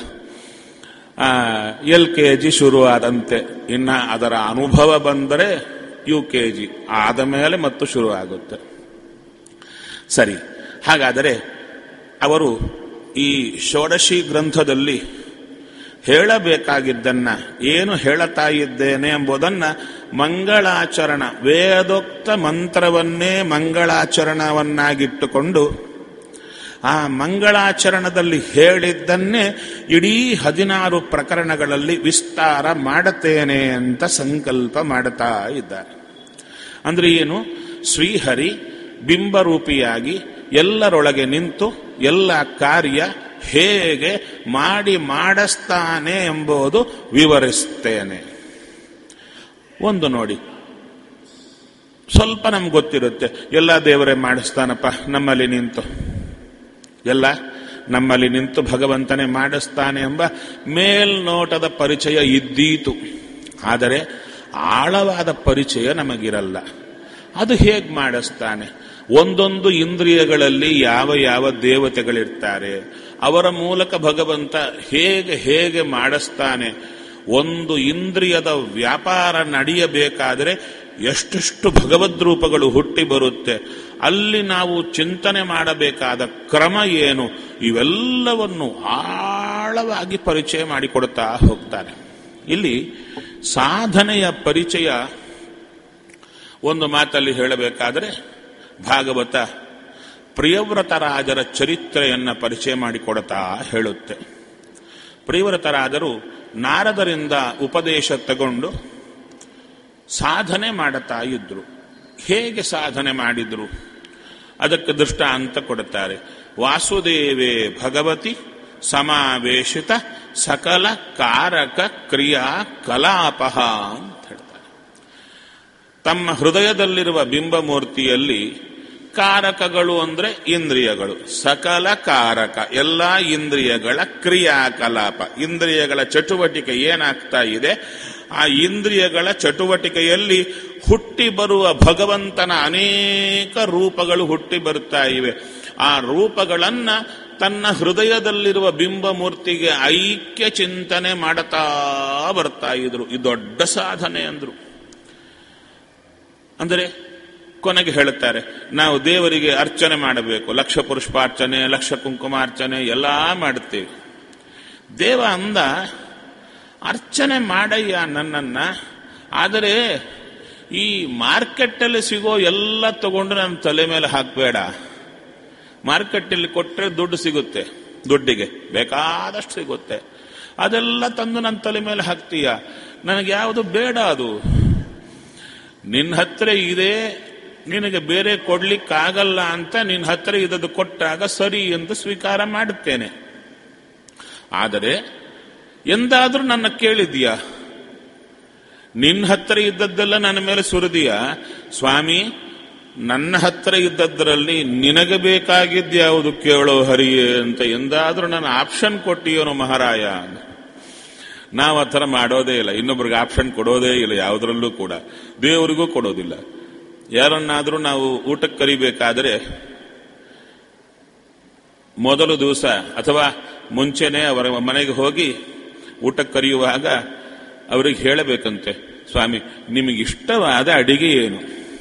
ಎಲ್ ಕೆ ಜಿ ಶುರುವಾದಂತೆ ಇನ್ನ ಅದರ ಅನುಭವ ಬಂದರೆ ಯು ಕೆ ಜಿ ಆದ ಮೇಲೆ ಮತ್ತು ಶುರು ಆಗುತ್ತೆ ಸರಿ ಹಾಗಾದರೆ ಅವರು ಈ ಷೋಡಶಿ ಗ್ರಂಥದಲ್ಲಿ ಹೇಳಬೇಕಾಗಿದ್ದನ್ನ ಏನು ಹೇಳುತ್ತಾ ಇದ್ದೇನೆ ಎಂಬುದನ್ನ ಮಂಗಳಾಚರಣ ವೇದೋಕ್ತ ಮಂತ್ರವನ್ನೇ ಮಂಗಳಾಚರಣವನ್ನಾಗಿಟ್ಟುಕೊಂಡು ಆ ಮಂಗಳಾಚರಣದಲ್ಲಿ ಹೇಳಿದ್ದನ್ನೇ ಇಡೀ ಹದಿನಾರು ಪ್ರಕರಣಗಳಲ್ಲಿ ವಿಸ್ತಾರ ಮಾಡುತ್ತೇನೆ ಅಂತ ಸಂಕಲ್ಪ ಮಾಡುತ್ತಾ ಇದ್ದಾರೆ ಅಂದ್ರೆ ಏನು ಶ್ರೀಹರಿ ಬಿಂಬರೂಪಿಯಾಗಿ ಎಲ್ಲರೊಳಗೆ ನಿಂತು ಎಲ್ಲ ಕಾರ್ಯ ಹೇಗೆ ಮಾಡಿ ಮಾಡಿಸ್ತಾನೆ ಎಂಬುದು ವಿವರಿಸ್ತೇನೆ ಒಂದು ನೋಡಿ ಸ್ವಲ್ಪ ನಮ್ಗೆ ಗೊತ್ತಿರುತ್ತೆ ಎಲ್ಲ ದೇವರೇ ಮಾಡಿಸ್ತಾನಪ್ಪ ನಮ್ಮಲ್ಲಿ ನಿಂತು ಎಲ್ಲ ನಮ್ಮಲ್ಲಿ ನಿಂತು ಭಗವಂತನೇ ಮಾಡಿಸ್ತಾನೆ ಎಂಬ ಮೇಲ್ನೋಟದ ಪರಿಚಯ ಇದ್ದೀತು ಆದರೆ ಆಳವಾದ ಪರಿಚಯ ನಮಗಿರಲ್ಲ ಅದು ಹೇಗೆ ಮಾಡಿಸ್ತಾನೆ ಒಂದೊಂದು ಇಂದ್ರಿಯಗಳಲ್ಲಿ ಯಾವ ಯಾವ ದೇವತೆಗಳಿರ್ತಾರೆ ಅವರ ಮೂಲಕ ಭಗವಂತ ಹೇಗೆ ಹೇಗೆ ಮಾಡಿಸ್ತಾನೆ ಒಂದು ಇಂದ್ರಿಯದ ವ್ಯಾಪಾರ ನಡೆಯಬೇಕಾದರೆ ಎಷ್ಟೆಷ್ಟು ಭಗವದ್ ರೂಪಗಳು ಹುಟ್ಟಿ ಬರುತ್ತೆ ಅಲ್ಲಿ ನಾವು ಚಿಂತನೆ ಮಾಡಬೇಕಾದ ಕ್ರಮ ಏನು ಇವೆಲ್ಲವನ್ನು ಆಳವಾಗಿ ಪರಿಚಯ ಮಾಡಿಕೊಡ್ತಾ ಹೋಗ್ತಾನೆ ಇಲ್ಲಿ ಸಾಧನೆಯ ಪರಿಚಯ ಒಂದು ಮಾತಲ್ಲಿ ಹೇಳಬೇಕಾದರೆ ಭಾಗವತ ಪ್ರಿಯವ್ರತರಾಜರ ಚರಿತ್ರೆಯನ್ನ ಪರಿಚಯ ಮಾಡಿಕೊಡ್ತಾ ಹೇಳುತ್ತೆ ಪ್ರಿಯವ್ರತರಾಜರು ನಾರದರಿಂದ ಉಪದೇಶ ತಗೊಂಡು ಸಾಧನೆ ಮಾಡುತ್ತಾ ಇದ್ರು ಹೇಗೆ ಸಾಧನೆ ಮಾಡಿದ್ರು ಅದಕ್ಕೆ ದೃಷ್ಟಾಂತ ಕೊಡುತ್ತಾರೆ ವಾಸುದೇವೇ ಭಗವತಿ ಸಮಾವೇಶಿತ ಸಕಲ ಕಾರಕ ಕ್ರಿಯಾ ಕಲಾಪಹ ಅಂತ ಹೇಳ್ತಾರೆ ತಮ್ಮ ಹೃದಯದಲ್ಲಿರುವ ಬಿಂಬಮೂರ್ತಿಯಲ್ಲಿ ಕಾರಕಗಳು ಅಂದ್ರೆ ಇಂದ್ರಿಯಗಳು ಸಕಲ ಕಾರಕ ಎಲ್ಲ ಇಂದ್ರಿಯಗಳ ಕ್ರಿಯಾಕಲಾಪ ಇಂದ್ರಿಯಗಳ ಚಟುವಟಿಕೆ ಏನಾಗ್ತಾ ಇದೆ ಆ ಇಂದ್ರಿಯಗಳ ಚಟುವಟಿಕೆಯಲ್ಲಿ ಹುಟ್ಟಿ ಬರುವ ಭಗವಂತನ ಅನೇಕ ರೂಪಗಳು ಹುಟ್ಟಿ ಬರ್ತಾ ಇವೆ ಆ ರೂಪಗಳನ್ನ ತನ್ನ ಹೃದಯದಲ್ಲಿರುವ ಬಿಂಬಮೂರ್ತಿಗೆ ಐಕ್ಯ ಚಿಂತನೆ ಮಾಡುತ್ತಾ ಬರ್ತಾ ಇದ್ರು ಇದು ದೊಡ್ಡ ಸಾಧನೆ ಅಂದ್ರು ಅಂದರೆ ಕೊನೆಗೆ ಹೇಳುತ್ತಾರೆ ನಾವು ದೇವರಿಗೆ ಅರ್ಚನೆ ಮಾಡಬೇಕು ಲಕ್ಷ ಪುಷ್ಪಾರ್ಚನೆ ಲಕ್ಷ ಕುಂಕುಮಾರ್ಚನೆ ಎಲ್ಲ ಮಾಡುತ್ತೇವೆ ದೇವ ಅಂದ ಅರ್ಚನೆ ಮಾಡಯ್ಯ ನನ್ನನ್ನ ಆದರೆ ಈ ಮಾರ್ಕೆಟ್ಟಲ್ಲಿ ಸಿಗೋ ಎಲ್ಲ ತಗೊಂಡು ನನ್ನ ತಲೆ ಮೇಲೆ ಹಾಕಬೇಡ ಮಾರ್ಕೆಟಲ್ಲಿ ಕೊಟ್ಟರೆ ದುಡ್ಡು ಸಿಗುತ್ತೆ ದುಡ್ಡಿಗೆ ಬೇಕಾದಷ್ಟು ಸಿಗುತ್ತೆ ಅದೆಲ್ಲ ತಂದು ನನ್ನ ತಲೆ ಮೇಲೆ ಹಾಕ್ತೀಯ ನನಗೆ ಯಾವುದು ಬೇಡ ಅದು ನಿನ್ನ ಹತ್ರ ಇದೆ ನಿನಗೆ ಬೇರೆ ಕೊಡ್ಲಿಕ್ಕಾಗಲ್ಲ ಅಂತ ನಿನ್ನ ಹತ್ರ ಇದದು ಕೊಟ್ಟಾಗ ಸರಿ ಎಂದು ಸ್ವೀಕಾರ ಮಾಡುತ್ತೇನೆ ಆದರೆ ಎಂದಾದ್ರೂ ನನ್ನ ಕೇಳಿದ್ಯಾ ನಿನ್ನ ಹತ್ರ ಇದ್ದದ್ದೆಲ್ಲ ನನ್ನ ಮೇಲೆ ಸುರಿದಿಯ ಸ್ವಾಮಿ ನನ್ನ ಹತ್ರ ಇದ್ದದ್ರಲ್ಲಿ ನಿನಗೆ ಬೇಕಾಗಿದ್ದು ಯಾವುದು ಕೇಳೋ ಹರಿಯೇ ಅಂತ ಎಂದಾದ್ರೂ ನಾನು ಆಪ್ಷನ್ ಕೊಟ್ಟಿಯೋನು ಮಹಾರಾಯ ನಾವು ಆ ಥರ ಮಾಡೋದೇ ಇಲ್ಲ ಇನ್ನೊಬ್ರಿಗೆ ಆಪ್ಷನ್ ಕೊಡೋದೇ ಇಲ್ಲ ಯಾವುದರಲ್ಲೂ ಕೂಡ ದೇವರಿಗೂ ಕೊಡೋದಿಲ್ಲ ಯಾರನ್ನಾದರೂ ನಾವು ಊಟಕ್ಕೆ ಕರಿಬೇಕಾದರೆ ಮೊದಲು ದಿವಸ ಅಥವಾ ಮುಂಚೆನೆ ಅವರ ಮನೆಗೆ ಹೋಗಿ ಊಟಕ್ಕೆ ಕರೆಯುವಾಗ ಅವರಿಗೆ ಹೇಳಬೇಕಂತೆ ಸ್ವಾಮಿ ನಿಮಗೆ ಇಷ್ಟವಾದ ಅಡಿಗೆ ಏನು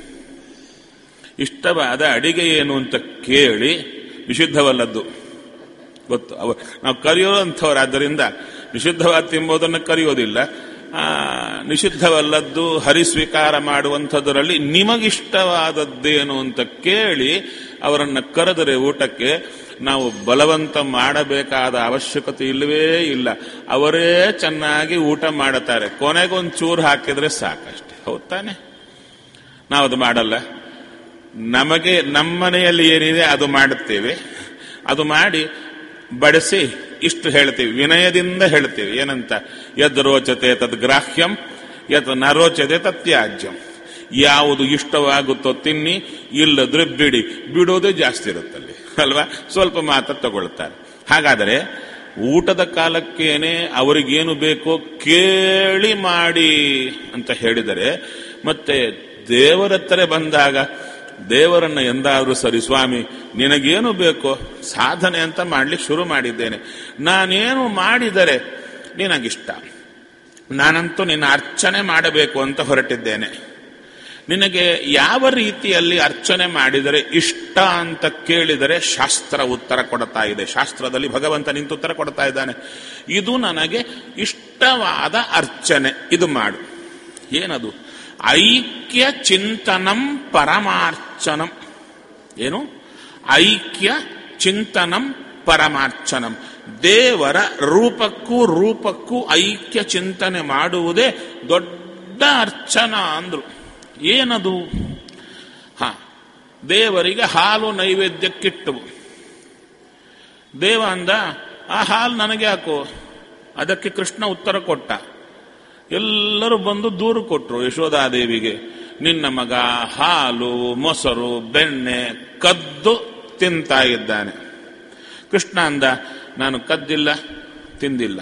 ಇಷ್ಟವಾದ ಅಡಿಗೆ ಏನು ಅಂತ ಕೇಳಿ ನಿಷಿದ್ಧವಲ್ಲದ್ದು ಗೊತ್ತು ಅವ ನಾವು ಕರೆಯೋಂಥವ್ರು ಆದ್ದರಿಂದ ನಿಷಿದ್ಧವಾದ ತಿಂಬೋದನ್ನು ಕರೆಯೋದಿಲ್ಲ ಆ, ನಿಷಿದ್ಧವಲ್ಲದ್ದು ಹರಿಸ್ವೀಕಾರ ಮಾಡುವಂಥದ್ದರಲ್ಲಿ ನಿಮಗಿಷ್ಟವಾದದ್ದೇನು ಅಂತ ಕೇಳಿ ಅವರನ್ನು ಕರೆದರೆ ಊಟಕ್ಕೆ ನಾವು ಬಲವಂತ ಮಾಡಬೇಕಾದ ಅವಶ್ಯಕತೆ ಇಲ್ಲವೇ ಇಲ್ಲ ಅವರೇ ಚೆನ್ನಾಗಿ ಊಟ ಮಾಡುತ್ತಾರೆ ಕೊನೆಗೊಂದು ಚೂರು ಹಾಕಿದ್ರೆ ಸಾಕಷ್ಟೆ ಹೌದ್ ತಾನೆ ನಾವು ಅದು ಮಾಡಲ್ಲ ನಮಗೆ ನಮ್ಮನೆಯಲ್ಲಿ ಏನಿದೆ ಅದು ಮಾಡುತ್ತೇವೆ ಅದು ಮಾಡಿ ಬಡಿಸಿ ಇಷ್ಟು ಹೇಳ್ತೀವಿ ವಿನಯದಿಂದ ಹೇಳ್ತೀವಿ ಏನಂತ ಯದ್ ರೋಚತೆ ತದ್ ಗ್ರಾಹ್ಯಂ ಯತ್ ನ ರೋಚತೆ ತತ್ಯಾಜ್ಯಂ ಯಾವುದು ಇಷ್ಟವಾಗುತ್ತೋ ತಿನ್ನಿ ಇಲ್ಲದ್ರೆ ಬಿಡಿ ಬಿಡೋದೇ ಜಾಸ್ತಿ ಇರುತ್ತಲ್ಲಿ ಅಲ್ವಾ ಸ್ವಲ್ಪ ಮಾತ್ರ ತಗೊಳ್ತಾರೆ ಹಾಗಾದರೆ ಊಟದ ಕಾಲಕ್ಕೇನೆ ಅವರಿಗೇನು ಬೇಕೋ ಕೇಳಿ ಮಾಡಿ ಅಂತ ಹೇಳಿದರೆ ಮತ್ತೆ ದೇವರ ಹತ್ರ ಬಂದಾಗ ದೇವರನ್ನ ಎಂದಾದರೂ ಸರಿ ಸ್ವಾಮಿ ನಿನಗೇನು ಬೇಕೋ ಸಾಧನೆ ಅಂತ ಮಾಡ್ಲಿಕ್ಕೆ ಶುರು ಮಾಡಿದ್ದೇನೆ ನಾನೇನು ಮಾಡಿದರೆ ನಿನಗಿಷ್ಟ ನಾನಂತೂ ನಿನ್ನ ಅರ್ಚನೆ ಮಾಡಬೇಕು ಅಂತ ಹೊರಟಿದ್ದೇನೆ ನಿನಗೆ ಯಾವ ರೀತಿಯಲ್ಲಿ ಅರ್ಚನೆ ಮಾಡಿದರೆ ಇಷ್ಟ ಅಂತ ಕೇಳಿದರೆ ಶಾಸ್ತ್ರ ಉತ್ತರ ಕೊಡ್ತಾ ಇದೆ ಶಾಸ್ತ್ರದಲ್ಲಿ ಭಗವಂತ ನಿಂತು ಉತ್ತರ ಕೊಡ್ತಾ ಇದ್ದಾನೆ ಇದು ನನಗೆ ಇಷ್ಟವಾದ ಅರ್ಚನೆ ಇದು ಮಾಡು ಏನದು ಐಕ್ಯ ಚಿಂತನಂ ಪರಮಾರ್ಚನಂ ಏನು ಐಕ್ಯ ಚಿಂತನಂ ಪರಮಾರ್ಚನಂ ದೇವರ ರೂಪಕ್ಕೂ ರೂಪಕ್ಕೂ ಐಕ್ಯ ಚಿಂತನೆ ಮಾಡುವುದೇ ದೊಡ್ಡ ಅರ್ಚನ ಅಂದ್ರು ಏನದು ಹ ದೇವರಿಗೆ ಹಾಲು ನೈವೇದ್ಯಕ್ಕಿಟ್ಟವು ದೇವ ಅಂದ ಆ ಹಾಲು ನನಗೆ ಯಾಕೋ ಅದಕ್ಕೆ ಕೃಷ್ಣ ಉತ್ತರ ಕೊಟ್ಟ ಎಲ್ಲರೂ ಬಂದು ದೂರು ಕೊಟ್ರು ಯಶೋಧಾದೇವಿಗೆ ನಿನ್ನ ಮಗ ಹಾಲು ಮೊಸರು ಬೆಣ್ಣೆ ಕದ್ದು ತಿಂತಾ ಇದ್ದಾನೆ ಕೃಷ್ಣ ಅಂದ ನಾನು ಕದ್ದಿಲ್ಲ ತಿಂದಿಲ್ಲ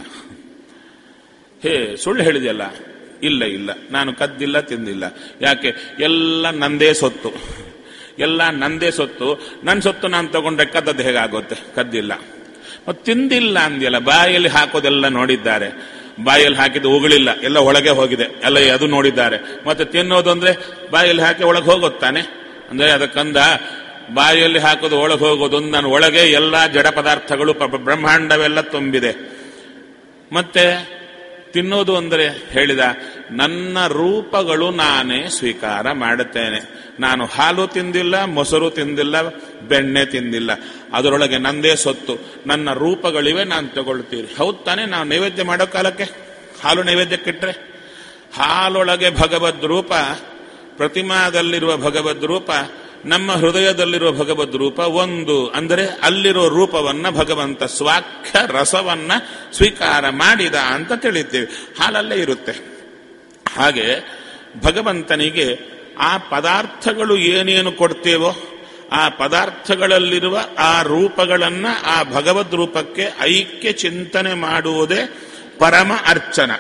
ಹೇ ಸುಳ್ಳು ಹೇಳಿದೆಯಲ್ಲ ಇಲ್ಲ ಇಲ್ಲ ನಾನು ಕದ್ದಿಲ್ಲ ತಿಂದಿಲ್ಲ ಯಾಕೆ ಎಲ್ಲ ನಂದೇ ಸೊತ್ತು ಎಲ್ಲ ನಂದೇ ಸೊತ್ತು ನನ್ನ ಸೊತ್ತು ನಾನು ತಗೊಂಡ್ರೆ ಕದ್ದದ್ದು ಹೇಗಾಗುತ್ತೆ ಕದ್ದಿಲ್ಲ ಮತ್ತೆ ತಿಂದಿಲ್ಲ ಅಂದ್ಯಲ್ಲ ಬಾಯಲ್ಲಿ ಹಾಕೋದೆಲ್ಲ ನೋಡಿದ್ದಾರೆ ಬಾಯಲ್ಲಿ ಹಾಕಿದ್ದು ಉಗುಳಿಲ್ಲ ಎಲ್ಲ ಒಳಗೆ ಹೋಗಿದೆ ಎಲ್ಲ ಅದು ನೋಡಿದ್ದಾರೆ ಮತ್ತೆ ತಿನ್ನೋದು ಅಂದ್ರೆ ಬಾಯಲ್ಲಿ ಹಾಕಿ ಒಳಗೆ ಹೋಗುತ್ತಾನೆ ಅಂದ್ರೆ ಅದಕ್ಕಂದ ಬಾಯಲ್ಲಿ ಹಾಕೋದು ಒಳಗೆ ಹೋಗೋದು ನನ್ನ ಒಳಗೆ ಎಲ್ಲ ಜಡ ಪದಾರ್ಥಗಳು ಪ- ಬ್ರಹ್ಮಾಂಡವೆಲ್ಲ ತುಂಬಿದೆ ಮತ್ತೆ ತಿನ್ನೋದು ಅಂದರೆ ಹೇಳಿದ ನನ್ನ ರೂಪಗಳು ನಾನೇ ಸ್ವೀಕಾರ ಮಾಡುತ್ತೇನೆ ನಾನು ಹಾಲು ತಿಂದಿಲ್ಲ ಮೊಸರು ತಿಂದಿಲ್ಲ ಬೆಣ್ಣೆ ತಿಂದಿಲ್ಲ ಅದರೊಳಗೆ ನಂದೇ ಸೊತ್ತು ನನ್ನ ರೂಪಗಳಿವೆ ನಾನು ತಗೊಳ್ತೀರಿ ಹೌದ್ ತಾನೇ ನಾವು ನೈವೇದ್ಯ ಮಾಡೋ ಕಾಲಕ್ಕೆ ಹಾಲು ನೈವೇದ್ಯಕ್ಕಿಟ್ರೆ ಹಾಲೊಳಗೆ ಭಗವದ್ ರೂಪ ಪ್ರತಿಮಾದಲ್ಲಿರುವ ಭಗವದ್ ರೂಪ ನಮ್ಮ ಹೃದಯದಲ್ಲಿರುವ ಭಗವದ್ ರೂಪ ಒಂದು ಅಂದರೆ ಅಲ್ಲಿರೋ ರೂಪವನ್ನ ಭಗವಂತ ಸ್ವಾಖ್ಯ ರಸವನ್ನ ಸ್ವೀಕಾರ ಮಾಡಿದ ಅಂತ ತಿಳಿತೀವಿ ಹಾಲಲ್ಲೇ ಇರುತ್ತೆ ಹಾಗೆ ಭಗವಂತನಿಗೆ ಆ ಪದಾರ್ಥಗಳು ಏನೇನು ಕೊಡ್ತೇವೋ ಆ ಪದಾರ್ಥಗಳಲ್ಲಿರುವ ಆ ರೂಪಗಳನ್ನ ಆ ಭಗವದ್ ರೂಪಕ್ಕೆ ಐಕ್ಯ ಚಿಂತನೆ ಮಾಡುವುದೇ ಪರಮ ಅರ್ಚನ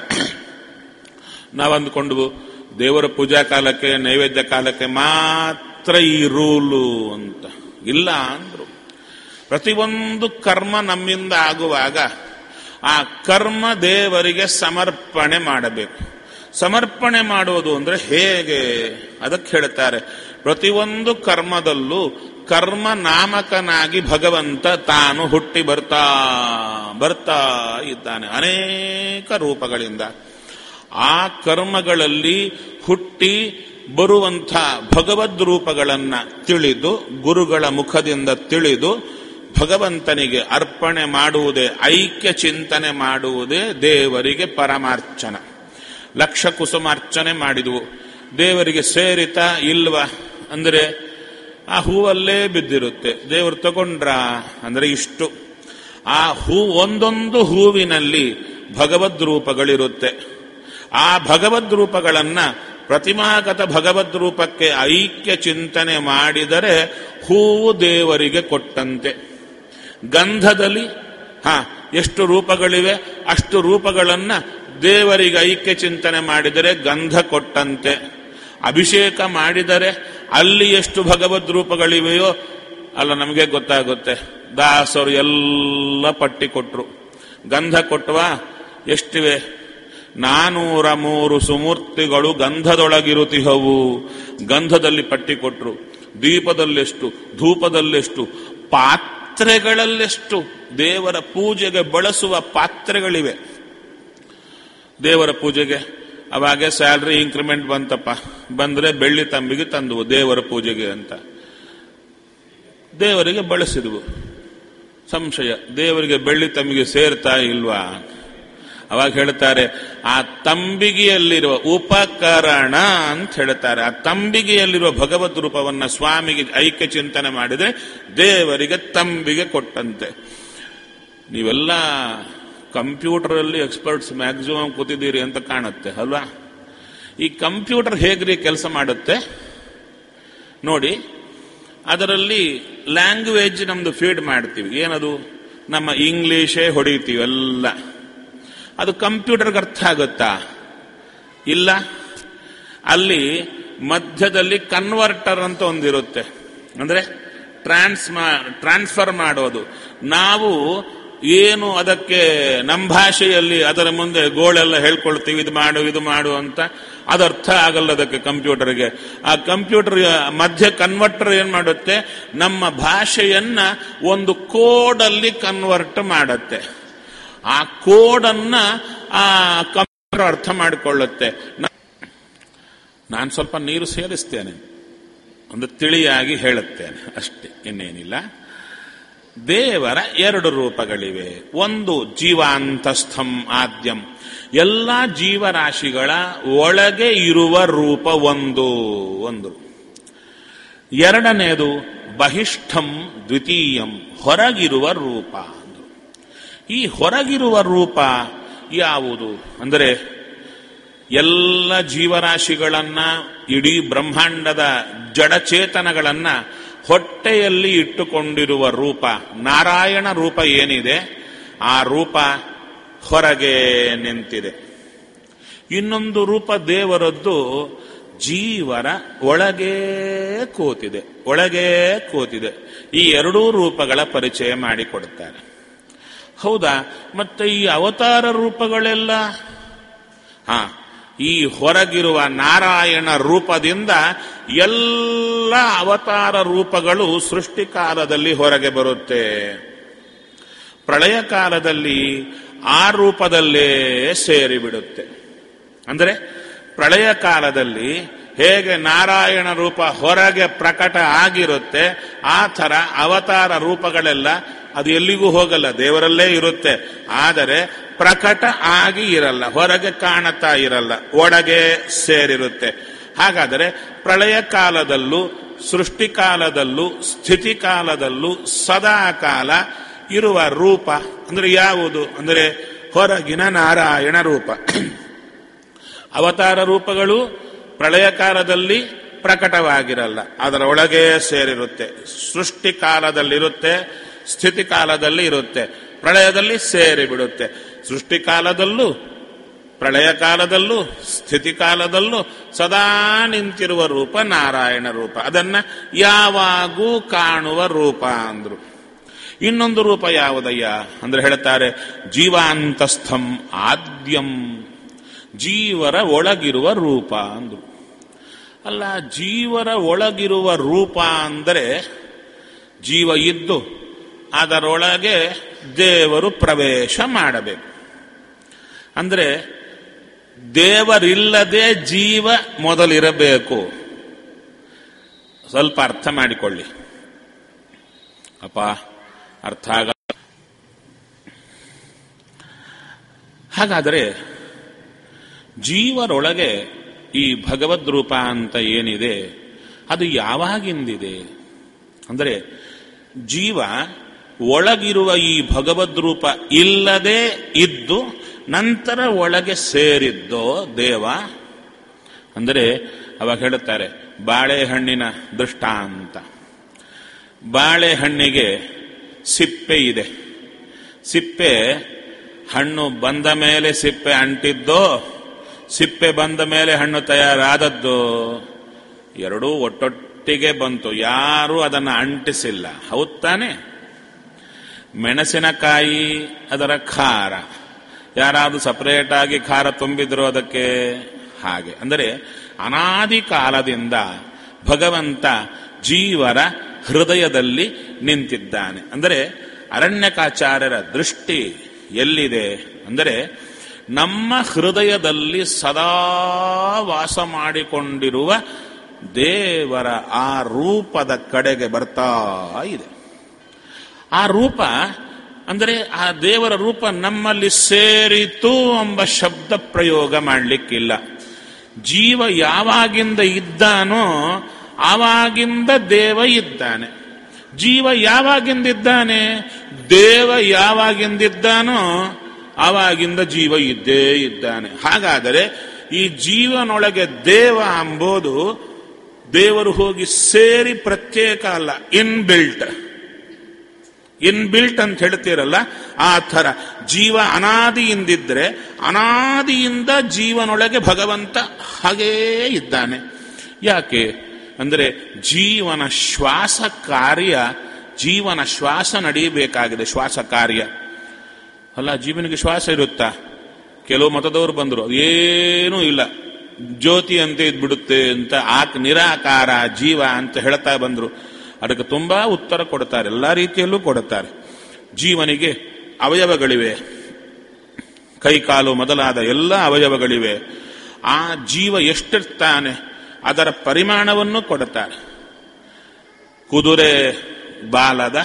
ನಾವಂದುಕೊಂಡು ದೇವರ ಪೂಜಾ ಕಾಲಕ್ಕೆ ನೈವೇದ್ಯ ಕಾಲಕ್ಕೆ ಮಾತ್ರ ಈ ರೂಲು ಅಂತ ಇಲ್ಲ ಅಂದ್ರು ಪ್ರತಿಯೊಂದು ಕರ್ಮ ನಮ್ಮಿಂದ ಆಗುವಾಗ ಆ ಕರ್ಮ ದೇವರಿಗೆ ಸಮರ್ಪಣೆ ಮಾಡಬೇಕು ಸಮರ್ಪಣೆ ಮಾಡುವುದು ಅಂದ್ರೆ ಹೇಗೆ ಅದಕ್ಕೆ ಹೇಳ್ತಾರೆ ಪ್ರತಿಯೊಂದು ಕರ್ಮದಲ್ಲೂ ಕರ್ಮ ನಾಮಕನಾಗಿ ಭಗವಂತ ತಾನು ಹುಟ್ಟಿ ಬರ್ತಾ ಬರ್ತಾ ಇದ್ದಾನೆ ಅನೇಕ ರೂಪಗಳಿಂದ ಆ ಕರ್ಮಗಳಲ್ಲಿ ಹುಟ್ಟಿ ಬರುವಂಥ ಭಗವದ್ ರೂಪಗಳನ್ನ ತಿಳಿದು ಗುರುಗಳ ಮುಖದಿಂದ ತಿಳಿದು ಭಗವಂತನಿಗೆ ಅರ್ಪಣೆ ಮಾಡುವುದೇ ಐಕ್ಯ ಚಿಂತನೆ ಮಾಡುವುದೇ ದೇವರಿಗೆ ಪರಮಾರ್ಚನ ಲಕ್ಷ ಕುಸುಮಾರ್ಚನೆ ಮಾಡಿದುವು ದೇವರಿಗೆ ಸೇರಿತ ಇಲ್ವ ಅಂದರೆ ಆ ಹೂವಲ್ಲೇ ಬಿದ್ದಿರುತ್ತೆ ದೇವರು ತಗೊಂಡ್ರ ಅಂದರೆ ಇಷ್ಟು ಆ ಹೂ ಒಂದೊಂದು ಹೂವಿನಲ್ಲಿ ಭಗವದ್ ರೂಪಗಳಿರುತ್ತೆ ಆ ಭಗವದ್ ರೂಪಗಳನ್ನ ಪ್ರತಿಮಾಗತ ಭಗವದ್ ರೂಪಕ್ಕೆ ಐಕ್ಯ ಚಿಂತನೆ ಮಾಡಿದರೆ ಹೂವು ದೇವರಿಗೆ ಕೊಟ್ಟಂತೆ ಗಂಧದಲ್ಲಿ ಹಾ ಎಷ್ಟು ರೂಪಗಳಿವೆ ಅಷ್ಟು ರೂಪಗಳನ್ನ ದೇವರಿಗೆ ಐಕ್ಯ ಚಿಂತನೆ ಮಾಡಿದರೆ ಗಂಧ ಕೊಟ್ಟಂತೆ ಅಭಿಷೇಕ ಮಾಡಿದರೆ ಅಲ್ಲಿ ಎಷ್ಟು ಭಗವದ್ ರೂಪಗಳಿವೆಯೋ ಅಲ್ಲ ನಮಗೆ ಗೊತ್ತಾಗುತ್ತೆ ದಾಸರು ಎಲ್ಲ ಪಟ್ಟಿ ಕೊಟ್ರು ಗಂಧ ಕೊಟ್ಟವಾ ಎಷ್ಟಿವೆ ನಾನೂರ ಮೂರು ಸುಮೂರ್ತಿಗಳು ಗಂಧದೊಳಗಿರುತಿಹವು ಗಂಧದಲ್ಲಿ ಪಟ್ಟಿ ಕೊಟ್ರು ದೀಪದಲ್ಲೆಷ್ಟು ಧೂಪದಲ್ಲೆಷ್ಟು ಪಾತ್ರೆಗಳಲ್ಲೆಷ್ಟು ದೇವರ ಪೂಜೆಗೆ ಬಳಸುವ ಪಾತ್ರೆಗಳಿವೆ ದೇವರ ಪೂಜೆಗೆ ಅವಾಗೆ ಸ್ಯಾಲ್ರಿ ಇಂಕ್ರಿಮೆಂಟ್ ಬಂತಪ್ಪ ಬಂದ್ರೆ ಬೆಳ್ಳಿ ತಂಬಿಗೆ ತಂದವು ದೇವರ ಪೂಜೆಗೆ ಅಂತ ದೇವರಿಗೆ ಬಳಸಿದವು ಸಂಶಯ ದೇವರಿಗೆ ಬೆಳ್ಳಿ ತಂಬಿಗೆ ಸೇರ್ತಾ ಇಲ್ವಾ ಅವಾಗ ಹೇಳ್ತಾರೆ ಆ ತಂಬಿಗೆಯಲ್ಲಿರುವ ಉಪಕರಣ ಅಂತ ಹೇಳ್ತಾರೆ ಆ ತಂಬಿಗೆಯಲ್ಲಿರುವ ಭಗವದ್ ರೂಪವನ್ನ ಸ್ವಾಮಿಗೆ ಐಕ್ಯ ಚಿಂತನೆ ಮಾಡಿದ್ರೆ ದೇವರಿಗೆ ತಂಬಿಗೆ ಕೊಟ್ಟಂತೆ ನೀವೆಲ್ಲ ಕಂಪ್ಯೂಟರಲ್ಲಿ ಎಕ್ಸ್ಪರ್ಟ್ಸ್ ಮ್ಯಾಕ್ಸಿಮಮ್ ಕೂತಿದ್ದೀರಿ ಅಂತ ಕಾಣುತ್ತೆ ಅಲ್ವಾ ಈ ಕಂಪ್ಯೂಟರ್ ಹೇಗ್ರಿ ಕೆಲಸ ಮಾಡುತ್ತೆ ನೋಡಿ ಅದರಲ್ಲಿ ಲ್ಯಾಂಗ್ವೇಜ್ ನಮ್ದು ಫೀಡ್ ಮಾಡ್ತೀವಿ ಏನದು ನಮ್ಮ ಇಂಗ್ಲಿಷೇ ಹೊಡಿತೀವಿ ಎಲ್ಲ ಅದು ಕಂಪ್ಯೂಟರ್ಗೆ ಅರ್ಥ ಆಗುತ್ತಾ ಇಲ್ಲ ಅಲ್ಲಿ ಮಧ್ಯದಲ್ಲಿ ಕನ್ವರ್ಟರ್ ಅಂತ ಒಂದಿರುತ್ತೆ ಅಂದ್ರೆ ಟ್ರಾನ್ಸ್ ಟ್ರಾನ್ಸ್ಫರ್ ಮಾಡೋದು ನಾವು ಏನು ಅದಕ್ಕೆ ನಮ್ಮ ಭಾಷೆಯಲ್ಲಿ ಅದರ ಮುಂದೆ ಗೋಳೆಲ್ಲ ಹೇಳ್ಕೊಳ್ತೀವಿ ಇದು ಮಾಡು ಇದು ಮಾಡು ಅಂತ ಅದು ಅರ್ಥ ಆಗಲ್ಲ ಅದಕ್ಕೆ ಕಂಪ್ಯೂಟರ್ಗೆ ಆ ಕಂಪ್ಯೂಟರ್ ಮಧ್ಯ ಕನ್ವರ್ಟರ್ ಏನ್ ಮಾಡುತ್ತೆ ನಮ್ಮ ಭಾಷೆಯನ್ನ ಒಂದು ಕೋಡಲ್ಲಿ ಕನ್ವರ್ಟ್ ಮಾಡುತ್ತೆ ಆ ಕೋಡನ್ನ ಆ ಕಂಪ್ಯೂಟರ್ ಅರ್ಥ ಮಾಡಿಕೊಳ್ಳುತ್ತೆ ನಾನು ಸ್ವಲ್ಪ ನೀರು ಸೇರಿಸ್ತೇನೆ ಒಂದು ತಿಳಿಯಾಗಿ ಹೇಳುತ್ತೇನೆ ಅಷ್ಟೇ ಇನ್ನೇನಿಲ್ಲ ದೇವರ ಎರಡು ರೂಪಗಳಿವೆ ಒಂದು ಜೀವಾಂತಸ್ಥಂ ಆದ್ಯಂ ಎಲ್ಲ ಜೀವರಾಶಿಗಳ ಒಳಗೆ ಇರುವ ರೂಪ ಒಂದು ಒಂದು ಎರಡನೇದು ಬಹಿಷ್ಠಂ ದ್ವಿತೀಯಂ ಹೊರಗಿರುವ ರೂಪ ಈ ಹೊರಗಿರುವ ರೂಪ ಯಾವುದು ಅಂದರೆ ಎಲ್ಲ ಜೀವರಾಶಿಗಳನ್ನ ಇಡೀ ಬ್ರಹ್ಮಾಂಡದ ಜಡಚೇತನಗಳನ್ನ ಹೊಟ್ಟೆಯಲ್ಲಿ ಇಟ್ಟುಕೊಂಡಿರುವ ರೂಪ ನಾರಾಯಣ ರೂಪ ಏನಿದೆ ಆ ರೂಪ ಹೊರಗೆ ನಿಂತಿದೆ ಇನ್ನೊಂದು ರೂಪ ದೇವರದ್ದು ಜೀವರ ಒಳಗೇ ಕೂತಿದೆ ಒಳಗೇ ಕೂತಿದೆ ಈ ಎರಡೂ ರೂಪಗಳ ಪರಿಚಯ ಮಾಡಿಕೊಡುತ್ತಾರೆ ಹೌದಾ ಮತ್ತೆ ಈ ಅವತಾರ ರೂಪಗಳೆಲ್ಲ ಹಾ ಈ ಹೊರಗಿರುವ ನಾರಾಯಣ ರೂಪದಿಂದ ಎಲ್ಲ ಅವತಾರ ರೂಪಗಳು ಸೃಷ್ಟಿ ಕಾಲದಲ್ಲಿ ಹೊರಗೆ ಬರುತ್ತೆ ಪ್ರಳಯ ಕಾಲದಲ್ಲಿ ಆ ರೂಪದಲ್ಲೇ ಸೇರಿಬಿಡುತ್ತೆ ಅಂದರೆ ಪ್ರಳಯ ಕಾಲದಲ್ಲಿ ಹೇಗೆ ನಾರಾಯಣ ರೂಪ ಹೊರಗೆ ಪ್ರಕಟ ಆಗಿರುತ್ತೆ ಆ ಥರ ಅವತಾರ ರೂಪಗಳೆಲ್ಲ ಅದು ಎಲ್ಲಿಗೂ ಹೋಗಲ್ಲ ದೇವರಲ್ಲೇ ಇರುತ್ತೆ ಆದರೆ ಪ್ರಕಟ ಆಗಿ ಇರಲ್ಲ ಹೊರಗೆ ಕಾಣುತ್ತಾ ಇರಲ್ಲ ಒಳಗೆ ಸೇರಿರುತ್ತೆ ಹಾಗಾದರೆ ಪ್ರಳಯ ಕಾಲದಲ್ಲೂ ಸೃಷ್ಟಿ ಕಾಲದಲ್ಲೂ ಸ್ಥಿತಿ ಕಾಲದಲ್ಲೂ ಸದಾ ಕಾಲ ಇರುವ ರೂಪ ಅಂದರೆ ಯಾವುದು ಅಂದರೆ ಹೊರಗಿನ ನಾರಾಯಣ ರೂಪ ಅವತಾರ ರೂಪಗಳು ಪ್ರಳಯ ಕಾಲದಲ್ಲಿ ಪ್ರಕಟವಾಗಿರಲ್ಲ ಅದರ ಒಳಗೆ ಸೇರಿರುತ್ತೆ ಸೃಷ್ಟಿ ಕಾಲದಲ್ಲಿರುತ್ತೆ ಸ್ಥಿತಿ ಕಾಲದಲ್ಲಿ ಇರುತ್ತೆ ಪ್ರಳಯದಲ್ಲಿ ಸೇರಿಬಿಡುತ್ತೆ ಸೃಷ್ಟಿ ಕಾಲದಲ್ಲೂ ಪ್ರಳಯ ಕಾಲದಲ್ಲೂ ಸ್ಥಿತಿ ಕಾಲದಲ್ಲೂ ಸದಾ ನಿಂತಿರುವ ರೂಪ ನಾರಾಯಣ ರೂಪ ಅದನ್ನ ಯಾವಾಗೂ ಕಾಣುವ ರೂಪ ಅಂದ್ರು ಇನ್ನೊಂದು ರೂಪ ಯಾವುದಯ್ಯ ಅಂದ್ರೆ ಹೇಳ್ತಾರೆ ಜೀವಾಂತಸ್ಥಂ ಆದ್ಯಂ ಜೀವರ ಒಳಗಿರುವ ರೂಪ ಅಂದ್ರು ಅಲ್ಲ ಜೀವರ ಒಳಗಿರುವ ರೂಪ ಅಂದರೆ ಜೀವ ಇದ್ದು ಅದರೊಳಗೆ ದೇವರು ಪ್ರವೇಶ ಮಾಡಬೇಕು ಅಂದ್ರೆ ದೇವರಿಲ್ಲದೆ ಜೀವ ಮೊದಲಿರಬೇಕು ಸ್ವಲ್ಪ ಅರ್ಥ ಮಾಡಿಕೊಳ್ಳಿ ಅಪ್ಪ ಅರ್ಥ ಆಗ ಹಾಗಾದರೆ ಜೀವರೊಳಗೆ ಈ ಭಗವದ್ ರೂಪ ಅಂತ ಏನಿದೆ ಅದು ಯಾವಾಗಿಂದಿದೆ ಅಂದರೆ ಜೀವ ಒಳಗಿರುವ ಈ ಭಗವದ್ ರೂಪ ಇಲ್ಲದೆ ಇದ್ದು ನಂತರ ಒಳಗೆ ಸೇರಿದ್ದೋ ದೇವ ಅಂದರೆ ಅವಾಗ ಹೇಳುತ್ತಾರೆ ಬಾಳೆಹಣ್ಣಿನ ದೃಷ್ಟಾಂತ ಬಾಳೆಹಣ್ಣಿಗೆ ಸಿಪ್ಪೆ ಇದೆ ಸಿಪ್ಪೆ ಹಣ್ಣು ಬಂದ ಮೇಲೆ ಸಿಪ್ಪೆ ಅಂಟಿದ್ದೋ ಸಿಪ್ಪೆ ಬಂದ ಮೇಲೆ ಹಣ್ಣು ತಯಾರಾದದ್ದು ಎರಡೂ ಒಟ್ಟೊಟ್ಟಿಗೆ ಬಂತು ಯಾರೂ ಅದನ್ನು ಅಂಟಿಸಿಲ್ಲ ಹೌದ್ ತಾನೆ ಮೆಣಸಿನಕಾಯಿ ಅದರ ಖಾರ ಯಾರಾದ್ರೂ ಸಪರೇಟ್ ಆಗಿ ಖಾರ ತುಂಬಿದ್ರು ಅದಕ್ಕೆ ಹಾಗೆ ಅಂದರೆ ಅನಾದಿ ಕಾಲದಿಂದ ಭಗವಂತ ಜೀವರ ಹೃದಯದಲ್ಲಿ ನಿಂತಿದ್ದಾನೆ ಅಂದರೆ ಅರಣ್ಯಕಾಚಾರ್ಯರ ದೃಷ್ಟಿ ಎಲ್ಲಿದೆ ಅಂದರೆ ನಮ್ಮ ಹೃದಯದಲ್ಲಿ ಸದಾ ವಾಸ ಮಾಡಿಕೊಂಡಿರುವ ದೇವರ ಆ ರೂಪದ ಕಡೆಗೆ ಬರ್ತಾ ಇದೆ ಆ ರೂಪ ಅಂದರೆ ಆ ದೇವರ ರೂಪ ನಮ್ಮಲ್ಲಿ ಸೇರಿತು ಎಂಬ ಶಬ್ದ ಪ್ರಯೋಗ ಮಾಡಲಿಕ್ಕಿಲ್ಲ ಜೀವ ಯಾವಾಗಿಂದ ಇದ್ದಾನೋ ಆವಾಗಿಂದ ದೇವ ಇದ್ದಾನೆ ಜೀವ ಯಾವಾಗಿಂದಿದ್ದಾನೆ ದೇವ ಯಾವಾಗಿಂದಿದ್ದಾನೋ ಆವಾಗಿಂದ ಜೀವ ಇದ್ದೇ ಇದ್ದಾನೆ ಹಾಗಾದರೆ ಈ ಜೀವನೊಳಗೆ ದೇವ ಎಂಬುದು ದೇವರು ಹೋಗಿ ಸೇರಿ ಪ್ರತ್ಯೇಕ ಅಲ್ಲ ಇನ್ಬಿಲ್ಟ್ ಇನ್ಬಿಲ್ಟ್ ಅಂತ ಹೇಳ್ತೀರಲ್ಲ ಆ ಥರ ಜೀವ ಅನಾದಿಯಿಂದಿದ್ರೆ ಅನಾದಿಯಿಂದ ಜೀವನೊಳಗೆ ಭಗವಂತ ಹಾಗೇ ಇದ್ದಾನೆ ಯಾಕೆ ಅಂದರೆ ಜೀವನ ಶ್ವಾಸ ಕಾರ್ಯ ಜೀವನ ಶ್ವಾಸ ನಡೆಯಬೇಕಾಗಿದೆ ಶ್ವಾಸ ಕಾರ್ಯ ಅಲ್ಲ ಜೀವನಿಗೆ ಶ್ವಾಸ ಇರುತ್ತಾ ಕೆಲವು ಮತದವರು ಬಂದರು ಏನೂ ಇಲ್ಲ ಜ್ಯೋತಿ ಅಂತ ಇದ್ಬಿಡುತ್ತೆ ಅಂತ ಆಕ್ ನಿರಾಕಾರ ಜೀವ ಅಂತ ಹೇಳ್ತಾ ಬಂದರು ಅದಕ್ಕೆ ತುಂಬಾ ಉತ್ತರ ಕೊಡ್ತಾರೆ ಎಲ್ಲ ರೀತಿಯಲ್ಲೂ ಕೊಡುತ್ತಾರೆ ಜೀವನಿಗೆ ಅವಯವಗಳಿವೆ ಕೈಕಾಲು ಮೊದಲಾದ ಎಲ್ಲ ಅವಯವಗಳಿವೆ ಆ ಜೀವ ಎಷ್ಟಿರ್ತಾನೆ ಅದರ ಪರಿಮಾಣವನ್ನು ಕೊಡುತ್ತಾರೆ ಕುದುರೆ ಬಾಲದ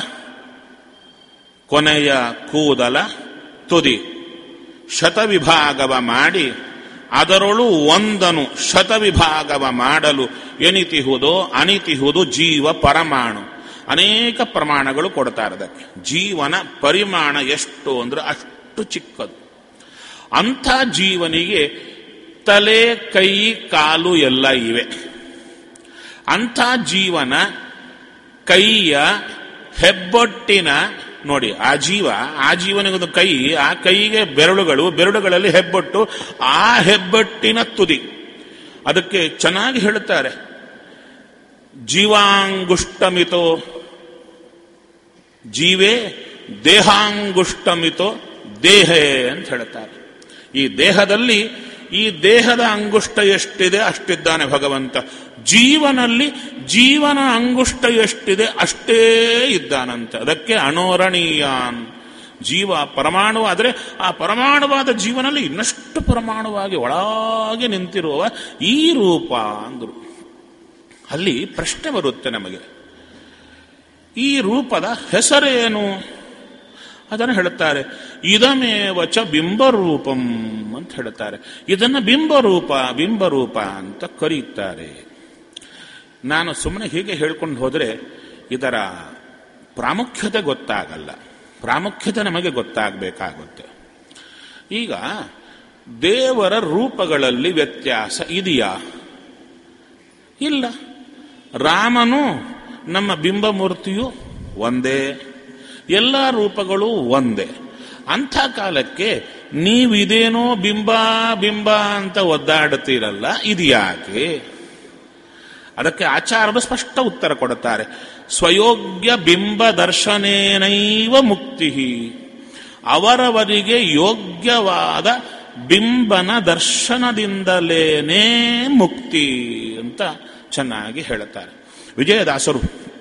ಕೊನೆಯ ಕೂದಲ ತುದಿ ಶತವಿಭಾಗವ ಮಾಡಿ ಅದರೊಳು ಒಂದನು ಶತವಿಭಾಗವ ಮಾಡಲು ಎನಿತಿಹುದೋ ಅನಿತಿಹುದು ಜೀವ ಪರಮಾಣು ಅನೇಕ ಪ್ರಮಾಣಗಳು ಕೊಡ್ತಾರೆ ಅದಕ್ಕೆ ಜೀವನ ಪರಿಮಾಣ ಎಷ್ಟು ಅಂದ್ರೆ ಅಷ್ಟು ಚಿಕ್ಕದು ಅಂಥ ಜೀವನಿಗೆ ತಲೆ ಕೈ ಕಾಲು ಎಲ್ಲ ಇವೆ ಅಂಥ ಜೀವನ ಕೈಯ ಹೆಬ್ಬೊಟ್ಟಿನ ನೋಡಿ ಆ ಜೀವ ಆ ಜೀವನಿಗೊಂದು ಕೈ ಆ ಕೈಗೆ ಬೆರಳುಗಳು ಬೆರಳುಗಳಲ್ಲಿ ಹೆಬ್ಬೊಟ್ಟು ಆ ಹೆಬ್ಬೊಟ್ಟಿನ ತುದಿ ಅದಕ್ಕೆ ಚೆನ್ನಾಗಿ ಹೇಳುತ್ತಾರೆ ಜೀವಾಂಗುಷ್ಟಮಿತೋ ಜೀವೇ ದೇಹಾಂಗುಷ್ಟಮಿತೋ ದೇಹೇ ಅಂತ ಹೇಳುತ್ತಾರೆ ಈ ದೇಹದಲ್ಲಿ ಈ ದೇಹದ ಅಂಗುಷ್ಟ ಎಷ್ಟಿದೆ ಅಷ್ಟಿದ್ದಾನೆ ಭಗವಂತ ಜೀವನಲ್ಲಿ ಜೀವನ ಅಂಗುಷ್ಟ ಎಷ್ಟಿದೆ ಅಷ್ಟೇ ಇದ್ದಾನಂತೆ ಅದಕ್ಕೆ ಅಣೋರಣೀಯಾನ್ ಜೀವ ಪರಮಾಣು ಆದರೆ ಆ ಪರಮಾಣುವಾದ ಜೀವನಲ್ಲಿ ಇನ್ನಷ್ಟು ಪರಮಾಣುವಾಗಿ ಒಳಗೆ ನಿಂತಿರುವ ಈ ರೂಪ ಅಂದರು ಅಲ್ಲಿ ಪ್ರಶ್ನೆ ಬರುತ್ತೆ ನಮಗೆ ಈ ರೂಪದ ಹೆಸರೇನು ಅದನ್ನು ಹೇಳುತ್ತಾರೆ ಇದಮೇವಚ ಬಿಂಬರೂಪಂ ಅಂತ ಹೇಳುತ್ತಾರೆ ಇದನ್ನು ಬಿಂಬರೂಪ ಬಿಂಬರೂಪ ಅಂತ ಕರೀತಾರೆ ನಾನು ಸುಮ್ಮನೆ ಹೀಗೆ ಹೇಳ್ಕೊಂಡು ಹೋದರೆ ಇದರ ಪ್ರಾಮುಖ್ಯತೆ ಗೊತ್ತಾಗಲ್ಲ ಪ್ರಾಮುಖ್ಯತೆ ನಮಗೆ ಗೊತ್ತಾಗಬೇಕಾಗುತ್ತೆ ಈಗ ದೇವರ ರೂಪಗಳಲ್ಲಿ ವ್ಯತ್ಯಾಸ ಇದೆಯಾ ಇಲ್ಲ ರಾಮನು ನಮ್ಮ ಬಿಂಬಮೂರ್ತಿಯು ಒಂದೇ ಎಲ್ಲ ರೂಪಗಳು ಒಂದೇ ಅಂಥ ಕಾಲಕ್ಕೆ ನೀವಿದೇನೋ ಬಿಂಬ ಬಿಂಬ ಅಂತ ಒದ್ದಾಡುತ್ತೀರಲ್ಲ ಇದು ಯಾಕೆ ಅದಕ್ಕೆ ಆಚಾರ್ಯರು ಸ್ಪಷ್ಟ ಉತ್ತರ ಕೊಡುತ್ತಾರೆ ಸ್ವಯೋಗ್ಯ ಬಿಂಬ ದರ್ಶನೇನೈವ ಮುಕ್ತಿ ಅವರವರಿಗೆ ಯೋಗ್ಯವಾದ ಬಿಂಬನ ದರ್ಶನದಿಂದಲೇನೇ ಮುಕ್ತಿ ಅಂತ ಚೆನ್ನಾಗಿ ಹೇಳುತ್ತಾರೆ ವಿಜಯದಾಸರು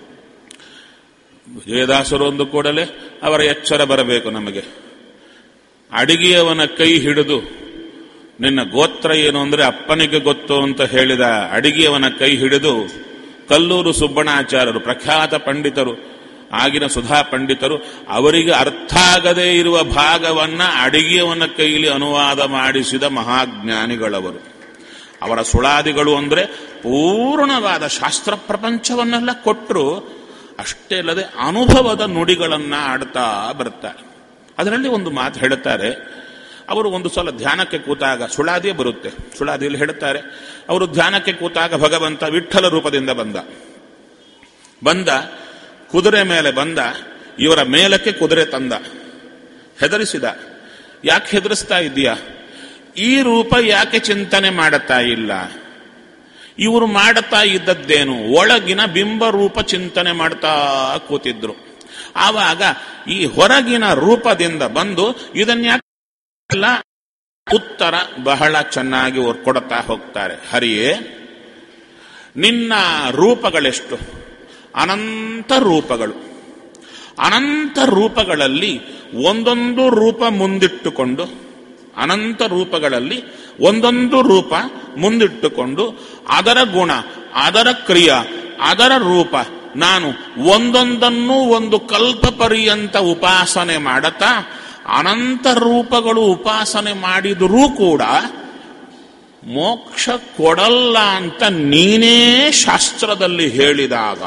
ವಿಜಯದಾಸರು ಒಂದು ಕೂಡಲೇ ಅವರ ಎಚ್ಚರ ಬರಬೇಕು ನಮಗೆ ಅಡಿಗೆಯವನ ಕೈ ಹಿಡಿದು ನಿನ್ನ ಗೋತ್ರ ಏನು ಅಂದ್ರೆ ಅಪ್ಪನಿಗೆ ಗೊತ್ತು ಅಂತ ಹೇಳಿದ ಅಡಿಗೆಯವನ ಕೈ ಹಿಡಿದು ಕಲ್ಲೂರು ಸುಬ್ಬಣಾಚಾರ್ಯರು ಪ್ರಖ್ಯಾತ ಪಂಡಿತರು ಆಗಿನ ಸುಧಾ ಪಂಡಿತರು ಅವರಿಗೆ ಅರ್ಥ ಆಗದೇ ಇರುವ ಭಾಗವನ್ನ ಅಡಿಗೆಯವನ ಕೈಲಿ ಅನುವಾದ ಮಾಡಿಸಿದ ಮಹಾಜ್ಞಾನಿಗಳವರು ಅವರ ಸುಳಾದಿಗಳು ಅಂದ್ರೆ ಪೂರ್ಣವಾದ ಶಾಸ್ತ್ರ ಪ್ರಪಂಚವನ್ನೆಲ್ಲ ಕೊಟ್ಟರು ಅಷ್ಟೇ ಅಲ್ಲದೆ ಅನುಭವದ ನುಡಿಗಳನ್ನ ಆಡ್ತಾ ಬರ್ತಾರೆ ಅದರಲ್ಲಿ ಒಂದು ಮಾತು ಹೇಳುತ್ತಾರೆ ಅವರು ಒಂದು ಸಲ ಧ್ಯಾನಕ್ಕೆ ಕೂತಾಗ ಸುಳಾದಿಯೇ ಬರುತ್ತೆ ಸುಳಾದಿಯಲ್ಲಿ ಹೇಳುತ್ತಾರೆ ಅವರು ಧ್ಯಾನಕ್ಕೆ ಕೂತಾಗ ಭಗವಂತ ವಿಠಲ ರೂಪದಿಂದ ಬಂದ ಬಂದ ಕುದುರೆ ಮೇಲೆ ಬಂದ ಇವರ ಮೇಲಕ್ಕೆ ಕುದುರೆ ತಂದ ಹೆದರಿಸಿದ ಯಾಕೆ ಹೆದರಿಸ್ತಾ ಇದೀಯಾ ಈ ರೂಪ ಯಾಕೆ ಚಿಂತನೆ ಮಾಡುತ್ತಾ ಇಲ್ಲ ಇವರು ಮಾಡುತ್ತಾ ಇದ್ದದ್ದೇನು ಒಳಗಿನ ಬಿಂಬ ರೂಪ ಚಿಂತನೆ ಮಾಡ್ತಾ ಕೂತಿದ್ರು ಆವಾಗ ಈ ಹೊರಗಿನ ರೂಪದಿಂದ ಬಂದು ಇದನ್ಯಾಕೆಲ್ಲ ಉತ್ತರ ಬಹಳ ಚೆನ್ನಾಗಿ ಅವ್ರು ಕೊಡುತ್ತಾ ಹೋಗ್ತಾರೆ ಹರಿಯೇ ನಿನ್ನ ರೂಪಗಳೆಷ್ಟು ಅನಂತ ರೂಪಗಳು ಅನಂತ ರೂಪಗಳಲ್ಲಿ ಒಂದೊಂದು ರೂಪ ಮುಂದಿಟ್ಟುಕೊಂಡು ಅನಂತ ರೂಪಗಳಲ್ಲಿ ಒಂದೊಂದು ರೂಪ ಮುಂದಿಟ್ಟುಕೊಂಡು ಅದರ ಗುಣ ಅದರ ಕ್ರಿಯಾ ಅದರ ರೂಪ ನಾನು ಒಂದೊಂದನ್ನು ಒಂದು ಕಲ್ಪ ಪರ್ಯಂತ ಉಪಾಸನೆ ಮಾಡತಾ ಅನಂತ ರೂಪಗಳು ಉಪಾಸನೆ ಮಾಡಿದರೂ ಕೂಡ ಮೋಕ್ಷ ಕೊಡಲ್ಲ ಅಂತ ನೀನೇ ಶಾಸ್ತ್ರದಲ್ಲಿ ಹೇಳಿದಾಗ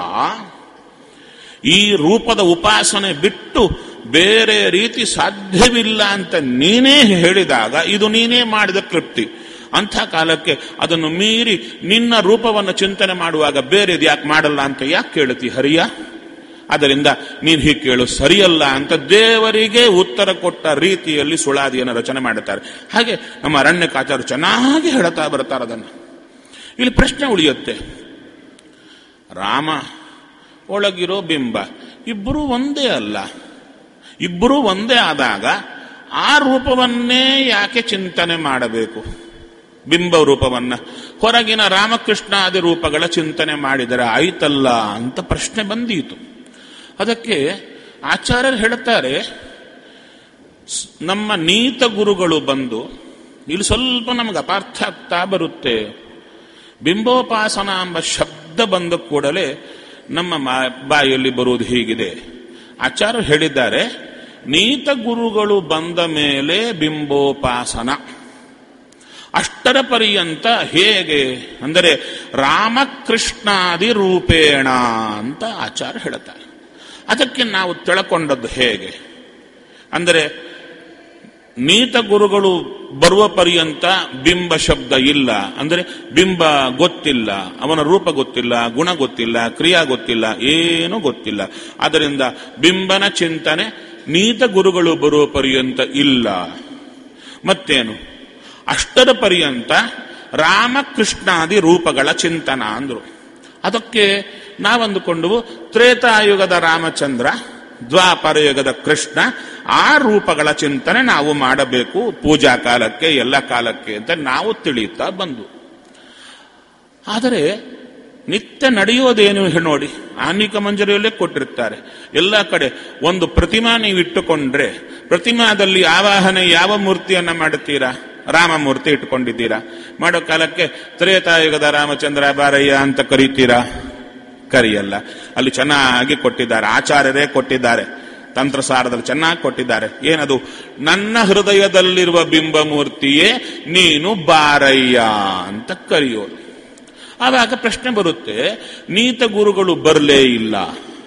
ಈ ರೂಪದ ಉಪಾಸನೆ ಬಿಟ್ಟು ಬೇರೆ ರೀತಿ ಸಾಧ್ಯವಿಲ್ಲ ಅಂತ ನೀನೇ ಹೇಳಿದಾಗ ಇದು ನೀನೇ ಮಾಡಿದ ತೃಪ್ತಿ ಅಂಥ ಕಾಲಕ್ಕೆ ಅದನ್ನು ಮೀರಿ ನಿನ್ನ ರೂಪವನ್ನು ಚಿಂತನೆ ಮಾಡುವಾಗ ಬೇರೆದು ಯಾಕೆ ಮಾಡಲ್ಲ ಅಂತ ಯಾಕೆ ಕೇಳುತ್ತಿ ಹರಿಯ ಅದರಿಂದ ನೀನು ಹೀಗೆ ಕೇಳು ಸರಿಯಲ್ಲ ಅಂತ ದೇವರಿಗೆ ಉತ್ತರ ಕೊಟ್ಟ ರೀತಿಯಲ್ಲಿ ಸುಳಾದಿಯನ್ನು ರಚನೆ ಮಾಡುತ್ತಾರೆ ಹಾಗೆ ನಮ್ಮ ಅರಣ್ಯಕಾಚಾರ್ಯ ಚೆನ್ನಾಗಿ ಹೇಳ್ತಾ ಬರ್ತಾರೆ ಅದನ್ನು ಇಲ್ಲಿ ಪ್ರಶ್ನೆ ಉಳಿಯುತ್ತೆ ರಾಮ ಒಳಗಿರೋ ಬಿಂಬ ಇಬ್ಬರೂ ಒಂದೇ ಅಲ್ಲ ಇಬ್ಬರೂ ಒಂದೇ ಆದಾಗ ಆ ರೂಪವನ್ನೇ ಯಾಕೆ ಚಿಂತನೆ ಮಾಡಬೇಕು ಬಿಂಬ ರೂಪವನ್ನ ಹೊರಗಿನ ರಾಮಕೃಷ್ಣಾದಿ ರೂಪಗಳ ಚಿಂತನೆ ಮಾಡಿದರೆ ಆಯ್ತಲ್ಲ ಅಂತ ಪ್ರಶ್ನೆ ಬಂದೀತು ಅದಕ್ಕೆ ಆಚಾರ್ಯರು ಹೇಳುತ್ತಾರೆ ಸ್- ನಮ್ಮ ನೀತ ಗುರುಗಳು ಬಂದು ಇಲ್ಲಿ ಸ್ವಲ್ಪ ನಮಗೆ ಅಪಾರ್ಥ ಆಗ್ತಾ ಬರುತ್ತೆ ಬಿಂಬೋಪಾಸನ ಎಂಬ ಶಬ್ದ ಬಂದ ಕೂಡಲೇ ನಮ್ಮ ಮಾ- ಬಾಯಲ್ಲಿ ಬರುವುದು ಹೀಗಿದೆ ಆಚಾರ್ಯರು ಹೇಳಿದ್ದಾರೆ ನೀತ ಗುರುಗಳು ಬಂದ ಮೇಲೆ ಬಿಂಬೋಪಾಸನ ಅಷ್ಟರ ಪರ್ಯಂತ ಹೇಗೆ ಅಂದರೆ ರಾಮಕೃಷ್ಣಾದಿ ರೂಪೇಣ ಅಂತ ಆಚಾರ್ಯ ಹೇಳುತ್ತಾರೆ ಅದಕ್ಕೆ ನಾವು ತಿಳ್ಕೊಂಡದ್ದು ಹೇಗೆ ಅಂದರೆ ನೀತ ಗುರುಗಳು ಬರುವ ಪರ್ಯಂತ ಬಿಂಬ ಶಬ್ದ ಇಲ್ಲ ಅಂದರೆ ಬಿಂಬ ಗೊತ್ತಿಲ್ಲ ಅವನ ರೂಪ ಗೊತ್ತಿಲ್ಲ ಗುಣ ಗೊತ್ತಿಲ್ಲ ಕ್ರಿಯಾ ಗೊತ್ತಿಲ್ಲ ಏನೂ ಗೊತ್ತಿಲ್ಲ ಅದರಿಂದ ಬಿಂಬನ ಚಿಂತನೆ ನೀತ ಗುರುಗಳು ಬರುವ ಪರ್ಯಂತ ಇಲ್ಲ ಮತ್ತೇನು ಅಷ್ಟರ ಪರ್ಯಂತ ರಾಮಕೃಷ್ಣಾದಿ ರೂಪಗಳ ಚಿಂತನ ಅಂದ್ರು ಅದಕ್ಕೆ ನಾವಂದುಕೊಂಡವು ತ್ರೇತಾಯುಗದ ರಾಮಚಂದ್ರ ದ್ವಾಪರ ಯುಗದ ಕೃಷ್ಣ ಆ ರೂಪಗಳ ಚಿಂತನೆ ನಾವು ಮಾಡಬೇಕು ಪೂಜಾ ಕಾಲಕ್ಕೆ ಎಲ್ಲ ಕಾಲಕ್ಕೆ ಅಂತ ನಾವು ತಿಳಿಯುತ್ತಾ ಬಂದು ಆದರೆ ನಿತ್ಯ ನಡೆಯೋದೇನು ಹೇಳಿ ನೋಡಿ ಆನ್ನಿಕ ಮಂಜರಿಯಲ್ಲೇ ಕೊಟ್ಟಿರ್ತಾರೆ ಎಲ್ಲ ಕಡೆ ಒಂದು ಪ್ರತಿಮಾ ನೀವು ಇಟ್ಟುಕೊಂಡ್ರೆ ಪ್ರತಿಮಾದಲ್ಲಿ ಆವಾಹನೆ ಯಾವ ಮೂರ್ತಿಯನ್ನ ಮಾಡುತ್ತೀರಾ ರಾಮಮೂರ್ತಿ ಇಟ್ಟುಕೊಂಡಿದ್ದೀರಾ ಮಾಡೋ ಕಾಲಕ್ಕೆ ತ್ರೇತಾಯುಗದ ರಾಮಚಂದ್ರ ಬಾರಯ್ಯ ಅಂತ ಕರೀತೀರಾ ಕರಿಯಲ್ಲ ಅಲ್ಲಿ ಚೆನ್ನಾಗಿ ಕೊಟ್ಟಿದ್ದಾರೆ ಆಚಾರ್ಯರೇ ಕೊಟ್ಟಿದ್ದಾರೆ ತಂತ್ರಸಾರದಲ್ಲಿ ಚೆನ್ನಾಗಿ ಕೊಟ್ಟಿದ್ದಾರೆ ಏನದು ನನ್ನ ಹೃದಯದಲ್ಲಿರುವ ಬಿಂಬ ಮೂರ್ತಿಯೇ ನೀನು ಬಾರಯ್ಯ ಅಂತ ಕರೆಯೋದು ಆವಾಗ ಪ್ರಶ್ನೆ ಬರುತ್ತೆ ನೀತ ಗುರುಗಳು ಬರಲೇ ಇಲ್ಲ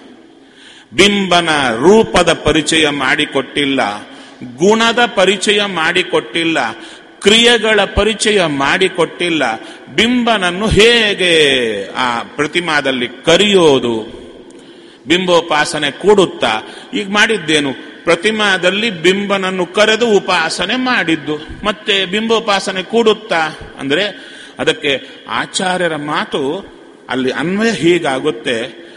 ಬಿಂಬನ ರೂಪದ ಪರಿಚಯ ಮಾಡಿಕೊಟ್ಟಿಲ್ಲ ಗುಣದ ಪರಿಚಯ ಮಾಡಿಕೊಟ್ಟಿಲ್ಲ ಕ್ರಿಯೆಗಳ ಪರಿಚಯ ಮಾಡಿಕೊಟ್ಟಿಲ್ಲ ಬಿಂಬನನ್ನು ಹೇಗೆ ಆ ಪ್ರತಿಮಾದಲ್ಲಿ ಕರೆಯೋದು ಬಿಂಬೋಪಾಸನೆ ಕೂಡುತ್ತಾ ಈಗ ಮಾಡಿದ್ದೇನು ಪ್ರತಿಮಾದಲ್ಲಿ ಬಿಂಬನನ್ನು ಕರೆದು ಉಪಾಸನೆ ಮಾಡಿದ್ದು ಮತ್ತೆ ಬಿಂಬೋಪಾಸನೆ ಕೂಡುತ್ತಾ ಅಂದ್ರೆ ಅದಕ್ಕೆ ಆಚಾರ್ಯರ ಮಾತು ಅಲ್ಲಿ ಅನ್ವಯ ಹೀಗಾಗುತ್ತೆ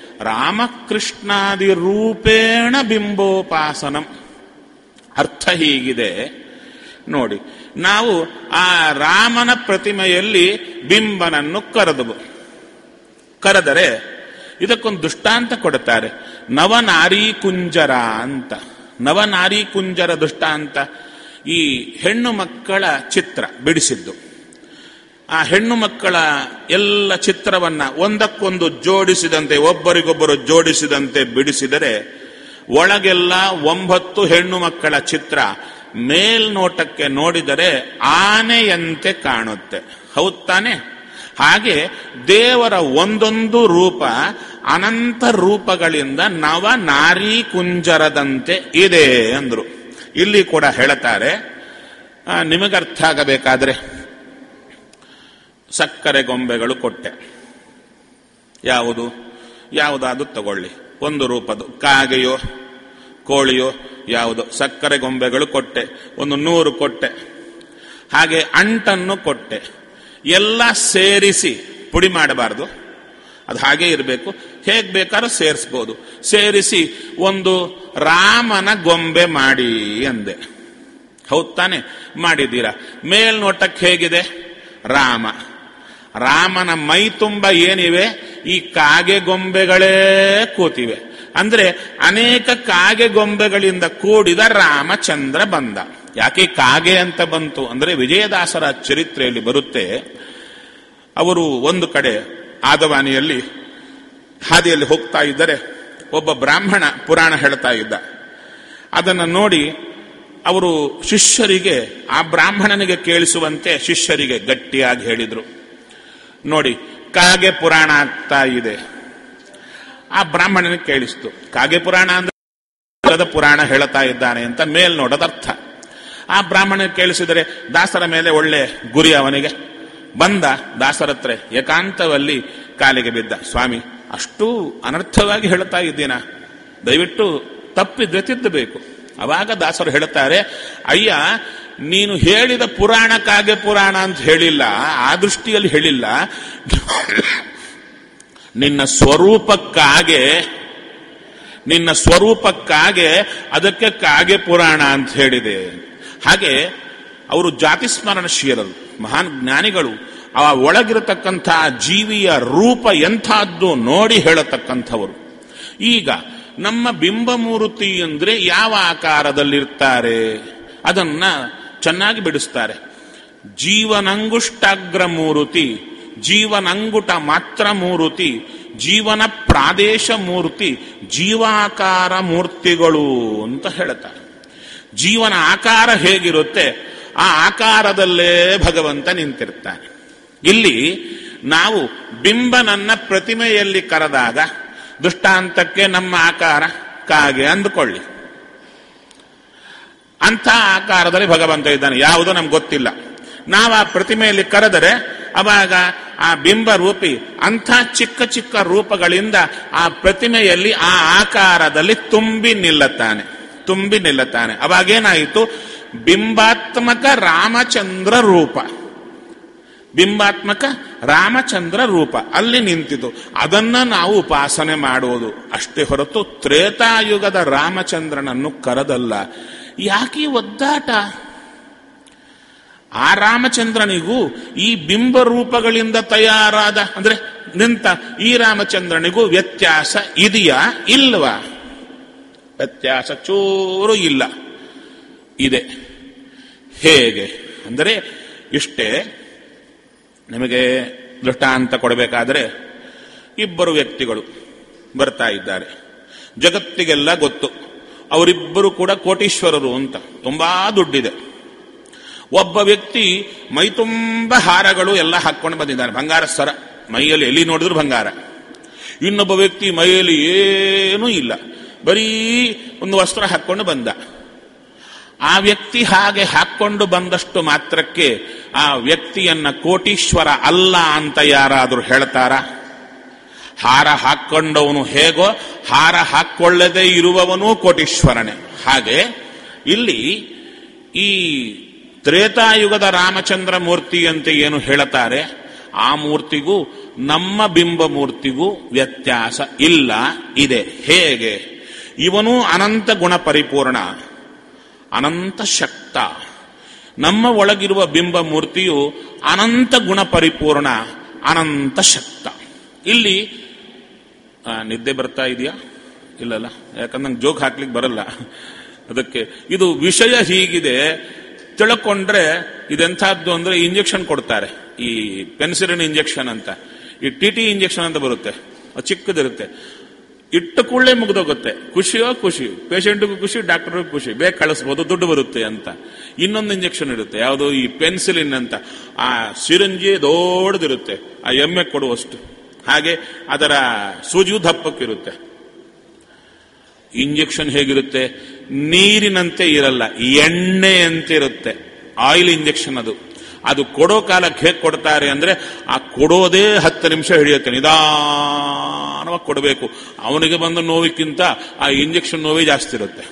ರಾಮಕೃಷ್ಣಾದಿ ರೂಪೇಣ ಬಿಂಬೋಪಾಸನಂ ಅರ್ಥ ಹೀಗಿದೆ ನೋಡಿ ನಾವು ಆ ರಾಮನ ಪ್ರತಿಮೆಯಲ್ಲಿ ಬಿಂಬನನ್ನು ಕರೆದವು ಕರೆದರೆ ಇದಕ್ಕೊಂದು ದೃಷ್ಟಾಂತ ಕೊಡುತ್ತಾರೆ ನವನಾರಿ ಕುಂಜರ ಅಂತ ನವನಾರಿ ಕುಂಜರ ದೃಷ್ಟಾಂತ ಈ ಹೆಣ್ಣು ಮಕ್ಕಳ ಚಿತ್ರ ಬಿಡಿಸಿದ್ದು ಆ ಹೆಣ್ಣು ಮಕ್ಕಳ ಎಲ್ಲ ಚಿತ್ರವನ್ನ ಒಂದಕ್ಕೊಂದು ಜೋಡಿಸಿದಂತೆ ಒಬ್ಬರಿಗೊಬ್ಬರು ಜೋಡಿಸಿದಂತೆ ಬಿಡಿಸಿದರೆ ಒಳಗೆಲ್ಲ ಒಂಬತ್ತು ಹೆಣ್ಣು ಮಕ್ಕಳ ಚಿತ್ರ ಮೇಲ್ನೋಟಕ್ಕೆ ನೋಡಿದರೆ ಆನೆಯಂತೆ ಕಾಣುತ್ತೆ ಹೌದ್ ತಾನೆ ಹಾಗೆ ದೇವರ ಒಂದೊಂದು ರೂಪ ಅನಂತ ರೂಪಗಳಿಂದ ನವ ನಾರಿ ಕುಂಜರದಂತೆ ಇದೆ ಅಂದ್ರು ಇಲ್ಲಿ ಕೂಡ ಹೇಳ್ತಾರೆ ಆ, ನಿಮಗರ್ಥ ಆಗಬೇಕಾದ್ರೆ ಸಕ್ಕರೆ ಗೊಂಬೆಗಳು ಕೊಟ್ಟೆ ಯಾವುದು ಯಾವುದಾದ್ರು ತಗೊಳ್ಳಿ ಒಂದು ರೂಪದು ಕಾಗೆಯೋ ಕೋಳಿಯೋ ಯಾವುದು ಸಕ್ಕರೆ ಗೊಂಬೆಗಳು ಕೊಟ್ಟೆ ಒಂದು ನೂರು ಕೊಟ್ಟೆ ಹಾಗೆ ಅಂಟನ್ನು ಕೊಟ್ಟೆ ಎಲ್ಲ ಸೇರಿಸಿ ಪುಡಿ ಮಾಡಬಾರದು ಅದು ಹಾಗೆ ಇರಬೇಕು ಹೇಗೆ ಬೇಕಾದ್ರೂ ಸೇರಿಸ್ಬೋದು ಸೇರಿಸಿ ಒಂದು ರಾಮನ ಗೊಂಬೆ ಮಾಡಿ ಅಂದೆ ಹೌದ್ ತಾನೆ ಮಾಡಿದ್ದೀರಾ ಮೇಲ್ನೋಟಕ್ಕೆ ಹೇಗಿದೆ ರಾಮ ರಾಮನ ಮೈ ತುಂಬ ಏನಿವೆ ಈ ಕಾಗೆ ಗೊಂಬೆಗಳೇ ಕೂತಿವೆ ಅಂದ್ರೆ ಅನೇಕ ಕಾಗೆ ಗೊಂಬೆಗಳಿಂದ ಕೂಡಿದ ರಾಮಚಂದ್ರ ಬಂದ ಯಾಕೆ ಕಾಗೆ ಅಂತ ಬಂತು ಅಂದ್ರೆ ವಿಜಯದಾಸರ ಚರಿತ್ರೆಯಲ್ಲಿ ಬರುತ್ತೆ ಅವರು ಒಂದು ಕಡೆ ಆದವಾನಿಯಲ್ಲಿ ಹಾದಿಯಲ್ಲಿ ಹೋಗ್ತಾ ಇದ್ದರೆ ಒಬ್ಬ ಬ್ರಾಹ್ಮಣ ಪುರಾಣ ಹೇಳ್ತಾ ಇದ್ದ ಅದನ್ನು ನೋಡಿ ಅವರು ಶಿಷ್ಯರಿಗೆ ಆ ಬ್ರಾಹ್ಮಣನಿಗೆ ಕೇಳಿಸುವಂತೆ ಶಿಷ್ಯರಿಗೆ ಗಟ್ಟಿಯಾಗಿ ಹೇಳಿದರು ನೋಡಿ ಕಾಗೆ ಪುರಾಣ ಆಗ್ತಾ ಇದೆ ಆ ಬ್ರಾಹ್ಮಣನಿಗೆ ಕೇಳಿಸ್ತು ಕಾಗೆ ಪುರಾಣ ಅಂದ್ರೆ ಪುರಾಣ ಹೇಳ್ತಾ ಇದ್ದಾನೆ ಅಂತ ಮೇಲ್ ನೋಡೋದ ಅರ್ಥ ಆ ಬ್ರಾಹ್ಮಣನಿಗೆ ಕೇಳಿಸಿದರೆ ದಾಸರ ಮೇಲೆ ಒಳ್ಳೆ ಗುರಿ ಅವನಿಗೆ ಬಂದ ದಾಸರ ಹತ್ರ ಏಕಾಂತವಲ್ಲಿ ಕಾಲಿಗೆ ಬಿದ್ದ ಸ್ವಾಮಿ ಅಷ್ಟು ಅನರ್ಥವಾಗಿ ಹೇಳ್ತಾ ಇದ್ದೀನ ದಯವಿಟ್ಟು ತಪ್ಪಿದ್ರೆ ತಿದ್ದಬೇಕು ಅವಾಗ ದಾಸರು ಹೇಳುತ್ತಾರೆ ಅಯ್ಯ ನೀನು ಹೇಳಿದ ಪುರಾಣ ಕಾಗೆ ಪುರಾಣ ಅಂತ ಹೇಳಿಲ್ಲ ಆ ದೃಷ್ಟಿಯಲ್ಲಿ ಹೇಳಿಲ್ಲ ನಿನ್ನ ಸ್ವರೂಪಕ್ಕಾಗೆ ನಿನ್ನ ಸ್ವರೂಪಕ್ಕಾಗೆ ಅದಕ್ಕೆ ಕಾಗೆ ಪುರಾಣ ಅಂತ ಹೇಳಿದೆ ಹಾಗೆ ಅವರು ಜಾತಿ ಸ್ಮರಣಶೀಲರು ಮಹಾನ್ ಜ್ಞಾನಿಗಳು ಆ ಒಳಗಿರತಕ್ಕಂಥ ಜೀವಿಯ ರೂಪ ಎಂಥದ್ದು ನೋಡಿ ಹೇಳತಕ್ಕಂಥವರು ಈಗ ನಮ್ಮ ಬಿಂಬಮೂರ್ತಿ ಅಂದ್ರೆ ಯಾವ ಆಕಾರದಲ್ಲಿರ್ತಾರೆ ಅದನ್ನ ಚೆನ್ನಾಗಿ ಬಿಡಿಸ್ತಾರೆ ಜೀವನಂಗುಷ್ಟಾಗ್ರ ಮೂರುತಿ ಜೀವನಂಗುಟ ಮಾತ್ರ ಮೂರುತಿ ಜೀವನ ಪ್ರಾದೇಶ ಮೂರ್ತಿ ಜೀವಾಕಾರ ಮೂರ್ತಿಗಳು ಅಂತ ಹೇಳ್ತಾರೆ ಜೀವನ ಆಕಾರ ಹೇಗಿರುತ್ತೆ ಆ ಆಕಾರದಲ್ಲೇ ಭಗವಂತ ನಿಂತಿರ್ತಾನೆ ಇಲ್ಲಿ ನಾವು ಬಿಂಬನನ್ನ ಪ್ರತಿಮೆಯಲ್ಲಿ ಕರೆದಾಗ ದೃಷ್ಟಾಂತಕ್ಕೆ ನಮ್ಮ ಆಕಾರ ಕಾಗೆ ಅಂದುಕೊಳ್ಳಿ ಅಂಥ ಆಕಾರದಲ್ಲಿ ಭಗವಂತ ಇದ್ದಾನೆ ಯಾವುದು ನಮ್ಗೆ ಗೊತ್ತಿಲ್ಲ ನಾವು ಆ ಪ್ರತಿಮೆಯಲ್ಲಿ ಕರೆದರೆ ಅವಾಗ ಆ ಬಿಂಬ ರೂಪಿ ಅಂಥ ಚಿಕ್ಕ ಚಿಕ್ಕ ರೂಪಗಳಿಂದ ಆ ಪ್ರತಿಮೆಯಲ್ಲಿ ಆ ಆಕಾರದಲ್ಲಿ ತುಂಬಿ ನಿಲ್ಲುತ್ತಾನೆ ತುಂಬಿ ನಿಲ್ಲುತ್ತಾನೆ ಅವಾಗೇನಾಯಿತು ಬಿಂಬಾತ್ಮಕ ರಾಮಚಂದ್ರ ರೂಪ ಬಿಂಬಾತ್ಮಕ ರಾಮಚಂದ್ರ ರೂಪ ಅಲ್ಲಿ ನಿಂತಿತು ಅದನ್ನ ನಾವು ಉಪಾಸನೆ ಮಾಡುವುದು ಅಷ್ಟೇ ಹೊರತು ತ್ರೇತಾಯುಗದ ರಾಮಚಂದ್ರನನ್ನು ಕರೆದಲ್ಲ ಯಾಕೆ ಈ ಒದ್ದಾಟ ಆ ರಾಮಚಂದ್ರನಿಗೂ ಈ ಬಿಂಬ ರೂಪಗಳಿಂದ ತಯಾರಾದ ಅಂದ್ರೆ ನಿಂತ ಈ ರಾಮಚಂದ್ರನಿಗೂ ವ್ಯತ್ಯಾಸ ಇದೆಯಾ ಇಲ್ವಾ ವ್ಯತ್ಯಾಸ ಚೂರು ಇಲ್ಲ ಇದೆ ಹೇಗೆ ಅಂದರೆ ಇಷ್ಟೇ ನಿಮಗೆ ದೃಷ್ಟಾಂತ ಕೊಡಬೇಕಾದರೆ ಇಬ್ಬರು ವ್ಯಕ್ತಿಗಳು ಬರ್ತಾ ಇದ್ದಾರೆ ಜಗತ್ತಿಗೆಲ್ಲ ಗೊತ್ತು ಅವರಿಬ್ಬರು ಕೂಡ ಕೋಟೀಶ್ವರರು ಅಂತ ತುಂಬಾ ದುಡ್ಡಿದೆ ಒಬ್ಬ ವ್ಯಕ್ತಿ ಮೈ ತುಂಬ ಹಾರಗಳು ಎಲ್ಲ ಹಾಕೊಂಡು ಬಂದಿದ್ದಾನೆ ಬಂಗಾರ ಸರ ಮೈಯಲ್ಲಿ ಎಲ್ಲಿ ನೋಡಿದ್ರು ಬಂಗಾರ ಇನ್ನೊಬ್ಬ ವ್ಯಕ್ತಿ ಮೈಯಲ್ಲಿ ಏನೂ ಇಲ್ಲ ಬರೀ ಒಂದು ವಸ್ತ್ರ ಹಾಕೊಂಡು ಬಂದ ಆ ವ್ಯಕ್ತಿ ಹಾಗೆ ಹಾಕೊಂಡು ಬಂದಷ್ಟು ಮಾತ್ರಕ್ಕೆ ಆ ವ್ಯಕ್ತಿಯನ್ನ ಕೋಟೀಶ್ವರ ಅಲ್ಲ ಅಂತ ಯಾರಾದರೂ ಹೇಳ್ತಾರ ಹಾರ ಹಾಕೊಂಡವನು ಹೇಗೋ ಹಾರ ಹಾಕೊಳ್ಳದೆ ಇರುವವನೂ ಕೋಟೀಶ್ವರನೇ ಹಾಗೆ ಇಲ್ಲಿ ಈ ತ್ರೇತಾಯುಗದ ರಾಮಚಂದ್ರ ಮೂರ್ತಿ ಅಂತ ಏನು ಹೇಳುತ್ತಾರೆ ಆ ಮೂರ್ತಿಗೂ ನಮ್ಮ ಬಿಂಬ ಮೂರ್ತಿಗೂ ವ್ಯತ್ಯಾಸ ಇಲ್ಲ ಇದೆ ಹೇಗೆ ಇವನು ಅನಂತ ಗುಣ ಪರಿಪೂರ್ಣ ಅನಂತ ಶಕ್ತ ನಮ್ಮ ಒಳಗಿರುವ ಬಿಂಬ ಮೂರ್ತಿಯು ಅನಂತ ಗುಣ ಪರಿಪೂರ್ಣ ಅನಂತ ಶಕ್ತ ಇಲ್ಲಿ ಆ, ನಿದ್ದೆ ಬರ್ತಾ ಇದೆಯಾ ಇಲ್ಲಲ್ಲ ಯಾಕಂದ್ರೆ ನಂಗೆ ಜೋಕ್ ಹಾಕ್ಲಿಕ್ಕೆ ಬರಲ್ಲ ಅದಕ್ಕೆ ಇದು ವಿಷಯ ಹೀಗಿದೆ ತಿಳ್ಕೊಂಡ್ರೆ ಇದೆಂಥದ್ದು ಅಂದ್ರೆ ಇಂಜೆಕ್ಷನ್ ಕೊಡ್ತಾರೆ ಈ ಪೆನ್ಸಿಲಿನ್ ಇಂಜೆಕ್ಷನ್ ಅಂತ ಈ ಟಿ ಟಿ ಇಂಜೆಕ್ಷನ್ ಅಂತ ಬರುತ್ತೆ ಅದು ಚಿಕ್ಕದಿರುತ್ತೆ ಇಟ್ಟ ಕೂಡಲೇ ಮುಗ್ದೋಗುತ್ತೆ ಖುಷಿಯೋ ಖುಷಿ ಪೇಷಂಟ್ಗೂ ಖುಷಿ ಡಾಕ್ಟರ್ಗೂ ಖುಷಿ ಬೇಗ ಕಳಿಸ್ಬೋದು ದುಡ್ಡು ಬರುತ್ತೆ ಅಂತ ಇನ್ನೊಂದು ಇಂಜೆಕ್ಷನ್ ಇರುತ್ತೆ ಯಾವುದು ಈ ಪೆನ್ಸಿಲಿನ್ ಅಂತ ಆ ಸಿರಂಜಿ ದೊಡ್ಡದಿರುತ್ತೆ ಆ ಎಮ್ಮೆ ಕೊಡುವಷ್ಟು ಹಾಗೆ ಅದರ ಸೂಜಿಯು ದಪ್ಪಕ್ಕಿರುತ್ತೆ ಇಂಜೆಕ್ಷನ್ ಹೇಗಿರುತ್ತೆ ನೀರಿನಂತೆ ಇರಲ್ಲ ಎಣ್ಣೆಯಂತೆ ಇರುತ್ತೆ ಆಯಿಲ್ ಇಂಜೆಕ್ಷನ್ ಅದು ಅದು ಕೊಡೋ ಕಾಲಕ್ಕೆ ಹೇಗೆ ಕೊಡ್ತಾರೆ ಅಂದ್ರೆ ಆ ಕೊಡೋದೇ ಹತ್ತು ನಿಮಿಷ ಹಿಡಿಯುತ್ತೆ ನಿಧಾನವಾಗಿ ಕೊಡಬೇಕು ಅವನಿಗೆ ಬಂದ ನೋವಿಕ್ಕಿಂತ ಆ ಇಂಜೆಕ್ಷನ್ ನೋವೇ ಜಾಸ್ತಿ ಇರುತ್ತೆ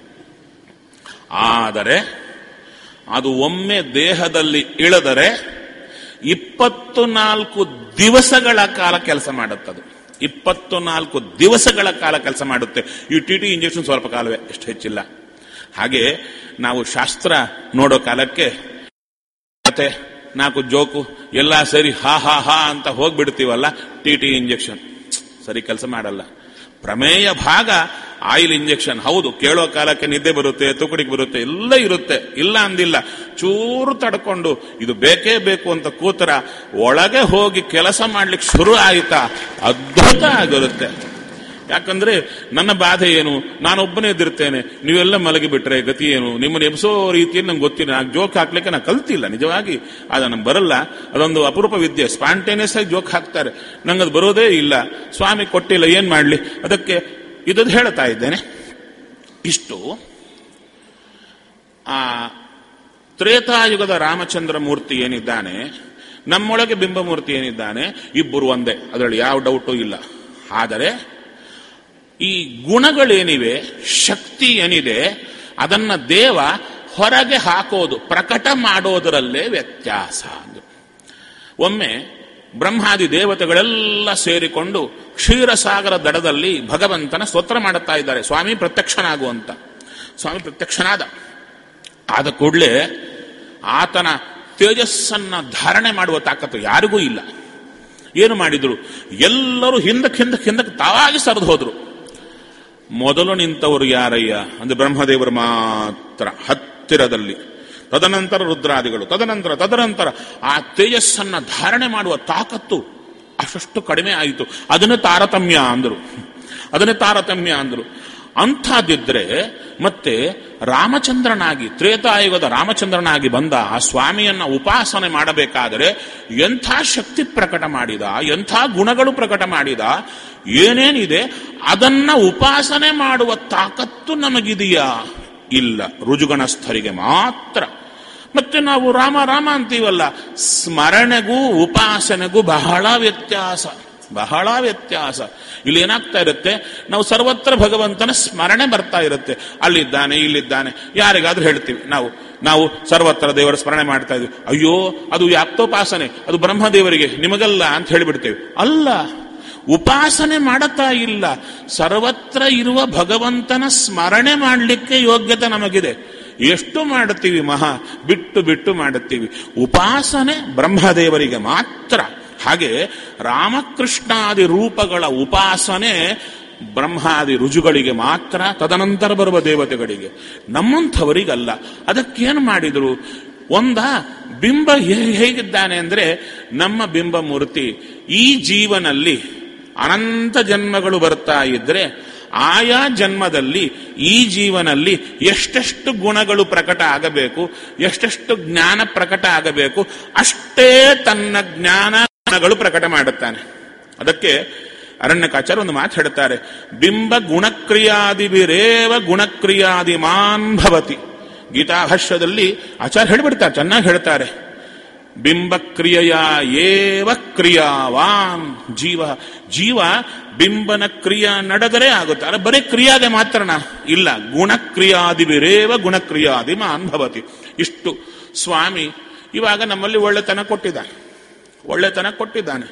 ಆದರೆ ಅದು ಒಮ್ಮೆ ದೇಹದಲ್ಲಿ ಇಳಿದರೆ ಇಪ್ಪತ್ತು ನಾಲ್ಕು ದಿವಸಗಳ ಕಾಲ ಕೆಲಸ ಮಾಡುತ್ತದು ಇಪ್ಪತ್ತು ನಾಲ್ಕು ದಿವಸಗಳ ಕಾಲ ಕೆಲಸ ಮಾಡುತ್ತೆ ಈ ಟಿ ಟಿ ಇಂಜೆಕ್ಷನ್ ಸ್ವಲ್ಪ ಕಾಲವೇ ಎಷ್ಟು ಹೆಚ್ಚಿಲ್ಲ ಹಾಗೆ ನಾವು ಶಾಸ್ತ್ರ ನೋಡೋ ಕಾಲಕ್ಕೆ ಮತ್ತೆ ನಾಲ್ಕು ಜೋಕು ಎಲ್ಲ ಸರಿ ಹಾ ಹಾ ಹಾ ಅಂತ ಹೋಗ್ಬಿಡ್ತೀವಲ್ಲ ಟಿ ಟಿ ಇಂಜೆಕ್ಷನ್ ಸರಿ ಕೆಲಸ ಮಾಡಲ್ಲ ಪ್ರಮೇಯ ಭಾಗ ಆಯಿಲ್ ಇಂಜೆಕ್ಷನ್ ಹೌದು ಕೇಳೋ ಕಾಲಕ್ಕೆ ನಿದ್ದೆ ಬರುತ್ತೆ ತುಕಡಿಗೆ ಬರುತ್ತೆ ಎಲ್ಲ ಇರುತ್ತೆ ಇಲ್ಲ ಅಂದಿಲ್ಲ ಚೂರು ತಡ್ಕೊಂಡು ಇದು ಬೇಕೇ ಬೇಕು ಅಂತ ಕೂತರ ಒಳಗೆ ಹೋಗಿ ಕೆಲಸ ಮಾಡ್ಲಿಕ್ಕೆ ಶುರು ಆಯ್ತಾ ಅದ್ಭುತ ಆಗಿರುತ್ತೆ ಯಾಕಂದ್ರೆ ನನ್ನ ಬಾಧೆ ಏನು ನಾನೊಬ್ಬನೇ ಎದ್ದಿರ್ತೇನೆ ನೀವೆಲ್ಲ ಮಲಗಿಬಿಟ್ರೆ ಗತಿ ಏನು ನಿಮ್ಮನ್ನು ಎಬ್ಸೋ ರೀತಿಯಲ್ಲಿ ನಂಗೆ ಗೊತ್ತಿಲ್ಲ ನಾನು ಜೋಕ್ ಹಾಕ್ಲಿಕ್ಕೆ ನಾನು ಕಲ್ತಿಲ್ಲ ನಿಜವಾಗಿ ಅದು ನಂಗೆ ಬರಲ್ಲ ಅದೊಂದು ಅಪರೂಪ ವಿದ್ಯೆ ಸ್ಪಾಂಟೇನಿಯಸ್ ಆಗಿ ಜೋಕ್ ಹಾಕ್ತಾರೆ ನಂಗೆ ಅದು ಬರೋದೇ ಇಲ್ಲ ಸ್ವಾಮಿ ಕೊಟ್ಟಿಲ್ಲ ಏನ್ ಮಾಡ್ಲಿ ಅದಕ್ಕೆ ಇದದು ಹೇಳ್ತಾ ಇದ್ದೇನೆ ಇಷ್ಟು ಆ ತ್ರೇತಾಯುಗದ ರಾಮಚಂದ್ರ ಮೂರ್ತಿ ಏನಿದ್ದಾನೆ ನಮ್ಮೊಳಗೆ ಬಿಂಬಮೂರ್ತಿ ಏನಿದ್ದಾನೆ ಇಬ್ಬರು ಒಂದೇ ಅದರಲ್ಲಿ ಯಾವ ಡೌಟು ಇಲ್ಲ ಆದರೆ ಈ ಗುಣಗಳೇನಿವೆ ಶಕ್ತಿ ಏನಿದೆ ಅದನ್ನ ದೇವ ಹೊರಗೆ ಹಾಕೋದು ಪ್ರಕಟ ಮಾಡೋದರಲ್ಲೇ ವ್ಯತ್ಯಾಸ ಅಂದ್ರು. ಒಮ್ಮೆ ಬ್ರಹ್ಮಾದಿ ದೇವತೆಗಳೆಲ್ಲ ಸೇರಿಕೊಂಡು ಕ್ಷೀರಸಾಗರ ದಡದಲ್ಲಿ ಭಗವಂತನ ಸ್ತೋತ್ರ ಮಾಡುತ್ತಾ ಇದ್ದಾರೆ ಸ್ವಾಮಿ ಪ್ರತ್ಯಕ್ಷನಾಗು ಅಂತ ಸ್ವಾಮಿ ಪ್ರತ್ಯಕ್ಷನಾದ ಆದ ಕೂಡಲೇ ಆತನ ತೇಜಸ್ಸನ್ನ ಧಾರಣೆ ಮಾಡುವ ತಾಕತ್ತು ಯಾರಿಗೂ ಇಲ್ಲ ಏನು ಮಾಡಿದ್ರು ಎಲ್ಲರೂ ಹಿಂದಕ್ಕೆ ಹಿಂದಕ್ಕೆ ಹಿಂದಕ್ಕೆ ತಾವಾಗಿ ಸರಿದು ಹೋದ್ರು ಮೊದಲು ನಿಂತವರು ಯಾರಯ್ಯ ಅಂದ್ರೆ ಬ್ರಹ್ಮದೇವರು ಮಾತ್ರ ಹತ್ತಿರದಲ್ಲಿ ತದನಂತರ ರುದ್ರಾದಿಗಳು ತದನಂತರ ತದನಂತರ ಆ ತೇಜಸ್ಸನ್ನ ಧಾರಣೆ ಮಾಡುವ ತಾಕತ್ತು ಅಷ್ಟು ಕಡಿಮೆ ಆಯಿತು ಅದನ್ನೇ ತಾರತಮ್ಯ ಅಂದರು ಅದನ್ನೇ ತಾರತಮ್ಯ ಅಂದರು ಅಂಥದ್ದಿದ್ರೆ ಮತ್ತೆ ರಾಮಚಂದ್ರನಾಗಿ ತ್ರೇತಾಯುಗದ ರಾಮಚಂದ್ರನಾಗಿ ಬಂದ ಆ ಸ್ವಾಮಿಯನ್ನ ಉಪಾಸನೆ ಮಾಡಬೇಕಾದರೆ ಎಂಥ ಶಕ್ತಿ ಪ್ರಕಟ ಮಾಡಿದ ಎಂಥ ಗುಣಗಳು ಪ್ರಕಟ ಮಾಡಿದ ಏನೇನಿದೆ ಅದನ್ನ ಉಪಾಸನೆ ಮಾಡುವ ತಾಕತ್ತು ನಮಗಿದೆಯಾ ಇಲ್ಲ ರುಜುಗಣಸ್ಥರಿಗೆ ಮಾತ್ರ ಮತ್ತೆ ನಾವು ರಾಮ ರಾಮ ಅಂತೀವಲ್ಲ ಸ್ಮರಣೆಗೂ ಉಪಾಸನೆಗೂ ಬಹಳ ವ್ಯತ್ಯಾಸ ಬಹಳ ವ್ಯತ್ಯಾಸ ಇಲ್ಲಿ ಏನಾಗ್ತಾ ಇರುತ್ತೆ ನಾವು ಸರ್ವತ್ರ ಭಗವಂತನ ಸ್ಮರಣೆ ಬರ್ತಾ ಇರುತ್ತೆ ಅಲ್ಲಿದ್ದಾನೆ ಇಲ್ಲಿದ್ದಾನೆ ಯಾರಿಗಾದ್ರೂ ಹೇಳ್ತೀವಿ ನಾವು ನಾವು ಸರ್ವತ್ರ ದೇವರ ಸ್ಮರಣೆ ಮಾಡ್ತಾ ಇದ್ವಿ ಅಯ್ಯೋ ಅದು ಯಾಪ್ತೋಪಾಸನೆ ಅದು ಬ್ರಹ್ಮದೇವರಿಗೆ ನಿಮಗಲ್ಲ ಅಂತ ಹೇಳಿಬಿಡ್ತೇವೆ ಅಲ್ಲ ಉಪಾಸನೆ ಮಾಡತಾ ಇಲ್ಲ ಸರ್ವತ್ರ ಇರುವ ಭಗವಂತನ ಸ್ಮರಣೆ ಮಾಡಲಿಕ್ಕೆ ಯೋಗ್ಯತೆ ನಮಗಿದೆ ಎಷ್ಟು ಮಾಡುತ್ತೀವಿ ಮಹಾ ಬಿಟ್ಟು ಬಿಟ್ಟು ಮಾಡುತ್ತೀವಿ ಉಪಾಸನೆ ಬ್ರಹ್ಮದೇವರಿಗೆ ಮಾತ್ರ ಹಾಗೆ ರಾಮಕೃಷ್ಣಾದಿ ರೂಪಗಳ ಉಪಾಸನೆ ಬ್ರಹ್ಮಾದಿ ರುಜುಗಳಿಗೆ ಮಾತ್ರ ತದನಂತರ ಬರುವ ದೇವತೆಗಳಿಗೆ ನಮ್ಮಂಥವರಿಗಲ್ಲ ಅದಕ್ಕೇನು ಮಾಡಿದರು ಒಂದ ಬಿಂಬ ಹೇ- ಹೇಗಿದ್ದಾನೆ ಅಂದ್ರೆ ನಮ್ಮ ಬಿಂಬ ಮೂರ್ತಿ ಈ ಜೀವನಲ್ಲಿ ಅನಂತ ಜನ್ಮಗಳು ಬರ್ತಾ ಇದ್ರೆ ಆಯಾ ಜನ್ಮದಲ್ಲಿ ಈ ಜೀವನಲ್ಲಿ ಎಷ್ಟೆಷ್ಟು ಗುಣಗಳು ಪ್ರಕಟ ಆಗಬೇಕು ಎಷ್ಟೆಷ್ಟು ಜ್ಞಾನ ಪ್ರಕಟ ಆಗಬೇಕು ಅಷ್ಟೇ ತನ್ನ ಜ್ಞಾನ ಗುಣಗಳು ಪ್ರಕಟ ಮಾಡುತ್ತಾನೆ ಅದಕ್ಕೆ ಅರಣ್ಯಕಾಚಾರ್ಯ ಒಂದು ಮಾತು ಹೇಳ್ತಾರೆ ಬಿಂಬ ಗುಣಕ್ರಿಯಾದಿವಿರೇವ ಗುಣಕ್ರಿಯಾದಿ ಮಾನ್ ಭವತಿ ಗೀತಾಭಾಷ್ಯದಲ್ಲಿ ಆಚಾರ್ಯ ಹೇಳ್ಬಿಡ್ತಾರೆ ಚೆನ್ನಾಗಿ ಹೇಳ್ತಾರೆ ಬಿಂಬಕ್ರಿಯೆಯ ಏವ ಕ್ರಿಯಾವಾನ್ ಜೀವ ಜೀವ ಬಿಂಬನ ಕ್ರಿಯಾ ನಡೆದರೆ ಆಗುತ್ತೆ ಅಲ್ಲ ಬರೀ ಕ್ರಿಯಾದೆ ಮಾತ್ರನ ಇಲ್ಲ ಗುಣಕ್ರಿಯಾದಿವಿರೇವ ಗುಣಕ್ರಿಯಾದಿ ಮಾನ್ಭವತಿ ಇಷ್ಟು ಸ್ವಾಮಿ ಇವಾಗ ನಮ್ಮಲ್ಲಿ ಒಳ್ಳೆತನ ಕೊಟ್ಟಿದ್ದಾನೆ ಒಳ್ಳೆತನ ಕೊಟ್ಟಿದ್ದಾನೆ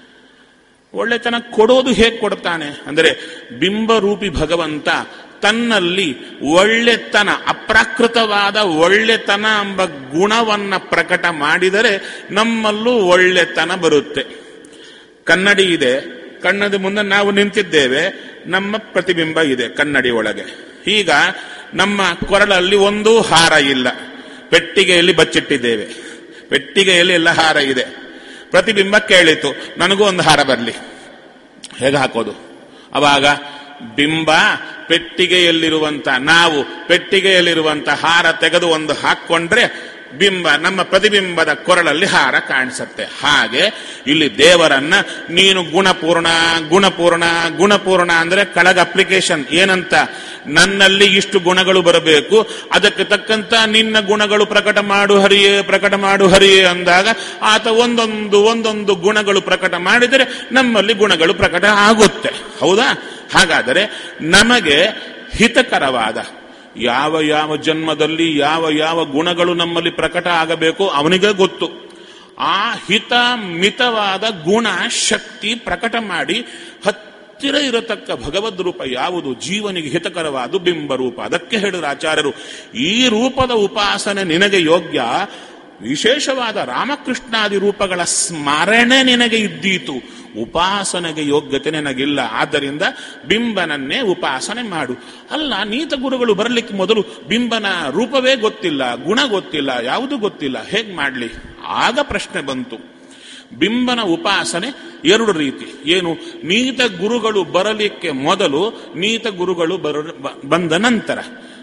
ಒಳ್ಳೆತನ ಕೊಡೋದು ಹೇಗೆ ಕೊಡ್ತಾನೆ ಅಂದರೆ ಬಿಂಬರೂಪಿ ಭಗವಂತ ತನ್ನಲ್ಲಿ ಒಳ್ಳೆತನ ಅಪ್ರಾಕೃತವಾದ ಒಳ್ಳೆತನ ಎಂಬ ಗುಣವನ್ನ ಪ್ರಕಟ ಮಾಡಿದರೆ ನಮ್ಮಲ್ಲೂ ಒಳ್ಳೆತನ ಬರುತ್ತೆ ಕನ್ನಡಿ ಇದೆ ಕಣ್ಣದ ಮುಂದೆ ನಾವು ನಿಂತಿದ್ದೇವೆ ನಮ್ಮ ಪ್ರತಿಬಿಂಬ ಇದೆ ಕನ್ನಡಿ ಒಳಗೆ ಈಗ ನಮ್ಮ ಕೊರಳಲ್ಲಿ ಒಂದೂ ಹಾರ ಇಲ್ಲ ಪೆಟ್ಟಿಗೆಯಲ್ಲಿ ಬಚ್ಚಿಟ್ಟಿದ್ದೇವೆ ಪೆಟ್ಟಿಗೆಯಲ್ಲಿ ಎಲ್ಲ ಹಾರ ಇದೆ ಪ್ರತಿಬಿಂಬ ಕೇಳಿತು ನನಗೂ ಒಂದು ಹಾರ ಬರಲಿ ಹೇಗೆ ಹಾಕೋದು ಅವಾಗ ಬಿಂಬ ಪೆಟ್ಟಿಗೆಯಲ್ಲಿರುವಂತ ನಾವು ಪೆಟ್ಟಿಗೆಯಲ್ಲಿರುವಂತ ಹಾರ ತೆಗೆದು ಒಂದು ಹಾಕ್ಕೊಂಡ್ರೆ ಬಿಂಬ ನಮ್ಮ ಪ್ರತಿಬಿಂಬದ ಕೊರಳಲ್ಲಿ ಹಾರ ಕಾಣಿಸುತ್ತೆ ಹಾಗೆ ಇಲ್ಲಿ ದೇವರನ್ನ ನೀನು ಗುಣಪೂರ್ಣ ಗುಣಪೂರ್ಣ ಗುಣಪೂರ್ಣ ಅಂದ್ರೆ ಕಳಗ ಅಪ್ಲಿಕೇಶನ್ ಏನಂತ ನನ್ನಲ್ಲಿ ಇಷ್ಟು ಗುಣಗಳು ಬರಬೇಕು ಅದಕ್ಕೆ ತಕ್ಕಂತ ನಿನ್ನ ಗುಣಗಳು ಪ್ರಕಟ ಮಾಡು ಹರಿಯೇ ಪ್ರಕಟ ಮಾಡು ಹರಿಯೇ ಅಂದಾಗ ಆತ ಒಂದೊಂದು ಒಂದೊಂದು ಗುಣಗಳು ಪ್ರಕಟ ಮಾಡಿದರೆ ನಮ್ಮಲ್ಲಿ ಗುಣಗಳು ಪ್ರಕಟ ಆಗುತ್ತೆ ಹೌದಾ ಹಾಗಾದರೆ ನಮಗೆ ಹಿತಕರವಾದ ಯಾವ ಯಾವ ಜನ್ಮದಲ್ಲಿ ಯಾವ ಯಾವ ಗುಣಗಳು ನಮ್ಮಲ್ಲಿ ಪ್ರಕಟ ಆಗಬೇಕು ಅವನಿಗೆ ಗೊತ್ತು ಆ ಹಿತ ಮಿತವಾದ ಗುಣ ಶಕ್ತಿ ಪ್ರಕಟ ಮಾಡಿ ಹತ್ತಿರ ಇರತಕ್ಕ ಭಗವದ್ ರೂಪ ಯಾವುದು ಜೀವನಿಗೆ ಹಿತಕರವಾದ ಬಿಂಬ ರೂಪ ಅದಕ್ಕೆ ಹೇಳಿದ್ರು ಆಚಾರ್ಯರು ಈ ರೂಪದ ಉಪಾಸನೆ ನಿನಗೆ ಯೋಗ್ಯ ವಿಶೇಷವಾದ ರಾಮಕೃಷ್ಣಾದಿ ರೂಪಗಳ ಸ್ಮರಣೆ ನಿನಗೆ ಇದ್ದೀತು ಉಪಾಸನೆಗೆ ಯೋಗ್ಯತೆ ನಿನಗಿಲ್ಲ ಆದ್ದರಿಂದ ಬಿಂಬನನ್ನೇ ಉಪಾಸನೆ ಮಾಡು ಅಲ್ಲ ನೀತ ಗುರುಗಳು ಬರಲಿಕ್ಕೆ ಮೊದಲು ಬಿಂಬನ ರೂಪವೇ ಗೊತ್ತಿಲ್ಲ ಗುಣ ಗೊತ್ತಿಲ್ಲ ಯಾವುದು ಗೊತ್ತಿಲ್ಲ ಹೇಗೆ ಮಾಡಲಿ ಆಗ ಪ್ರಶ್ನೆ ಬಂತು ಬಿಂಬನ ಉಪಾಸನೆ ಎರಡು ರೀತಿ ಏನು ನೀತ ಗುರುಗಳು ಬರಲಿಕ್ಕೆ ಮೊದಲು ನೀತ ಗುರುಗಳು ಬರ ಬ- ಬಂದ ನಂತರ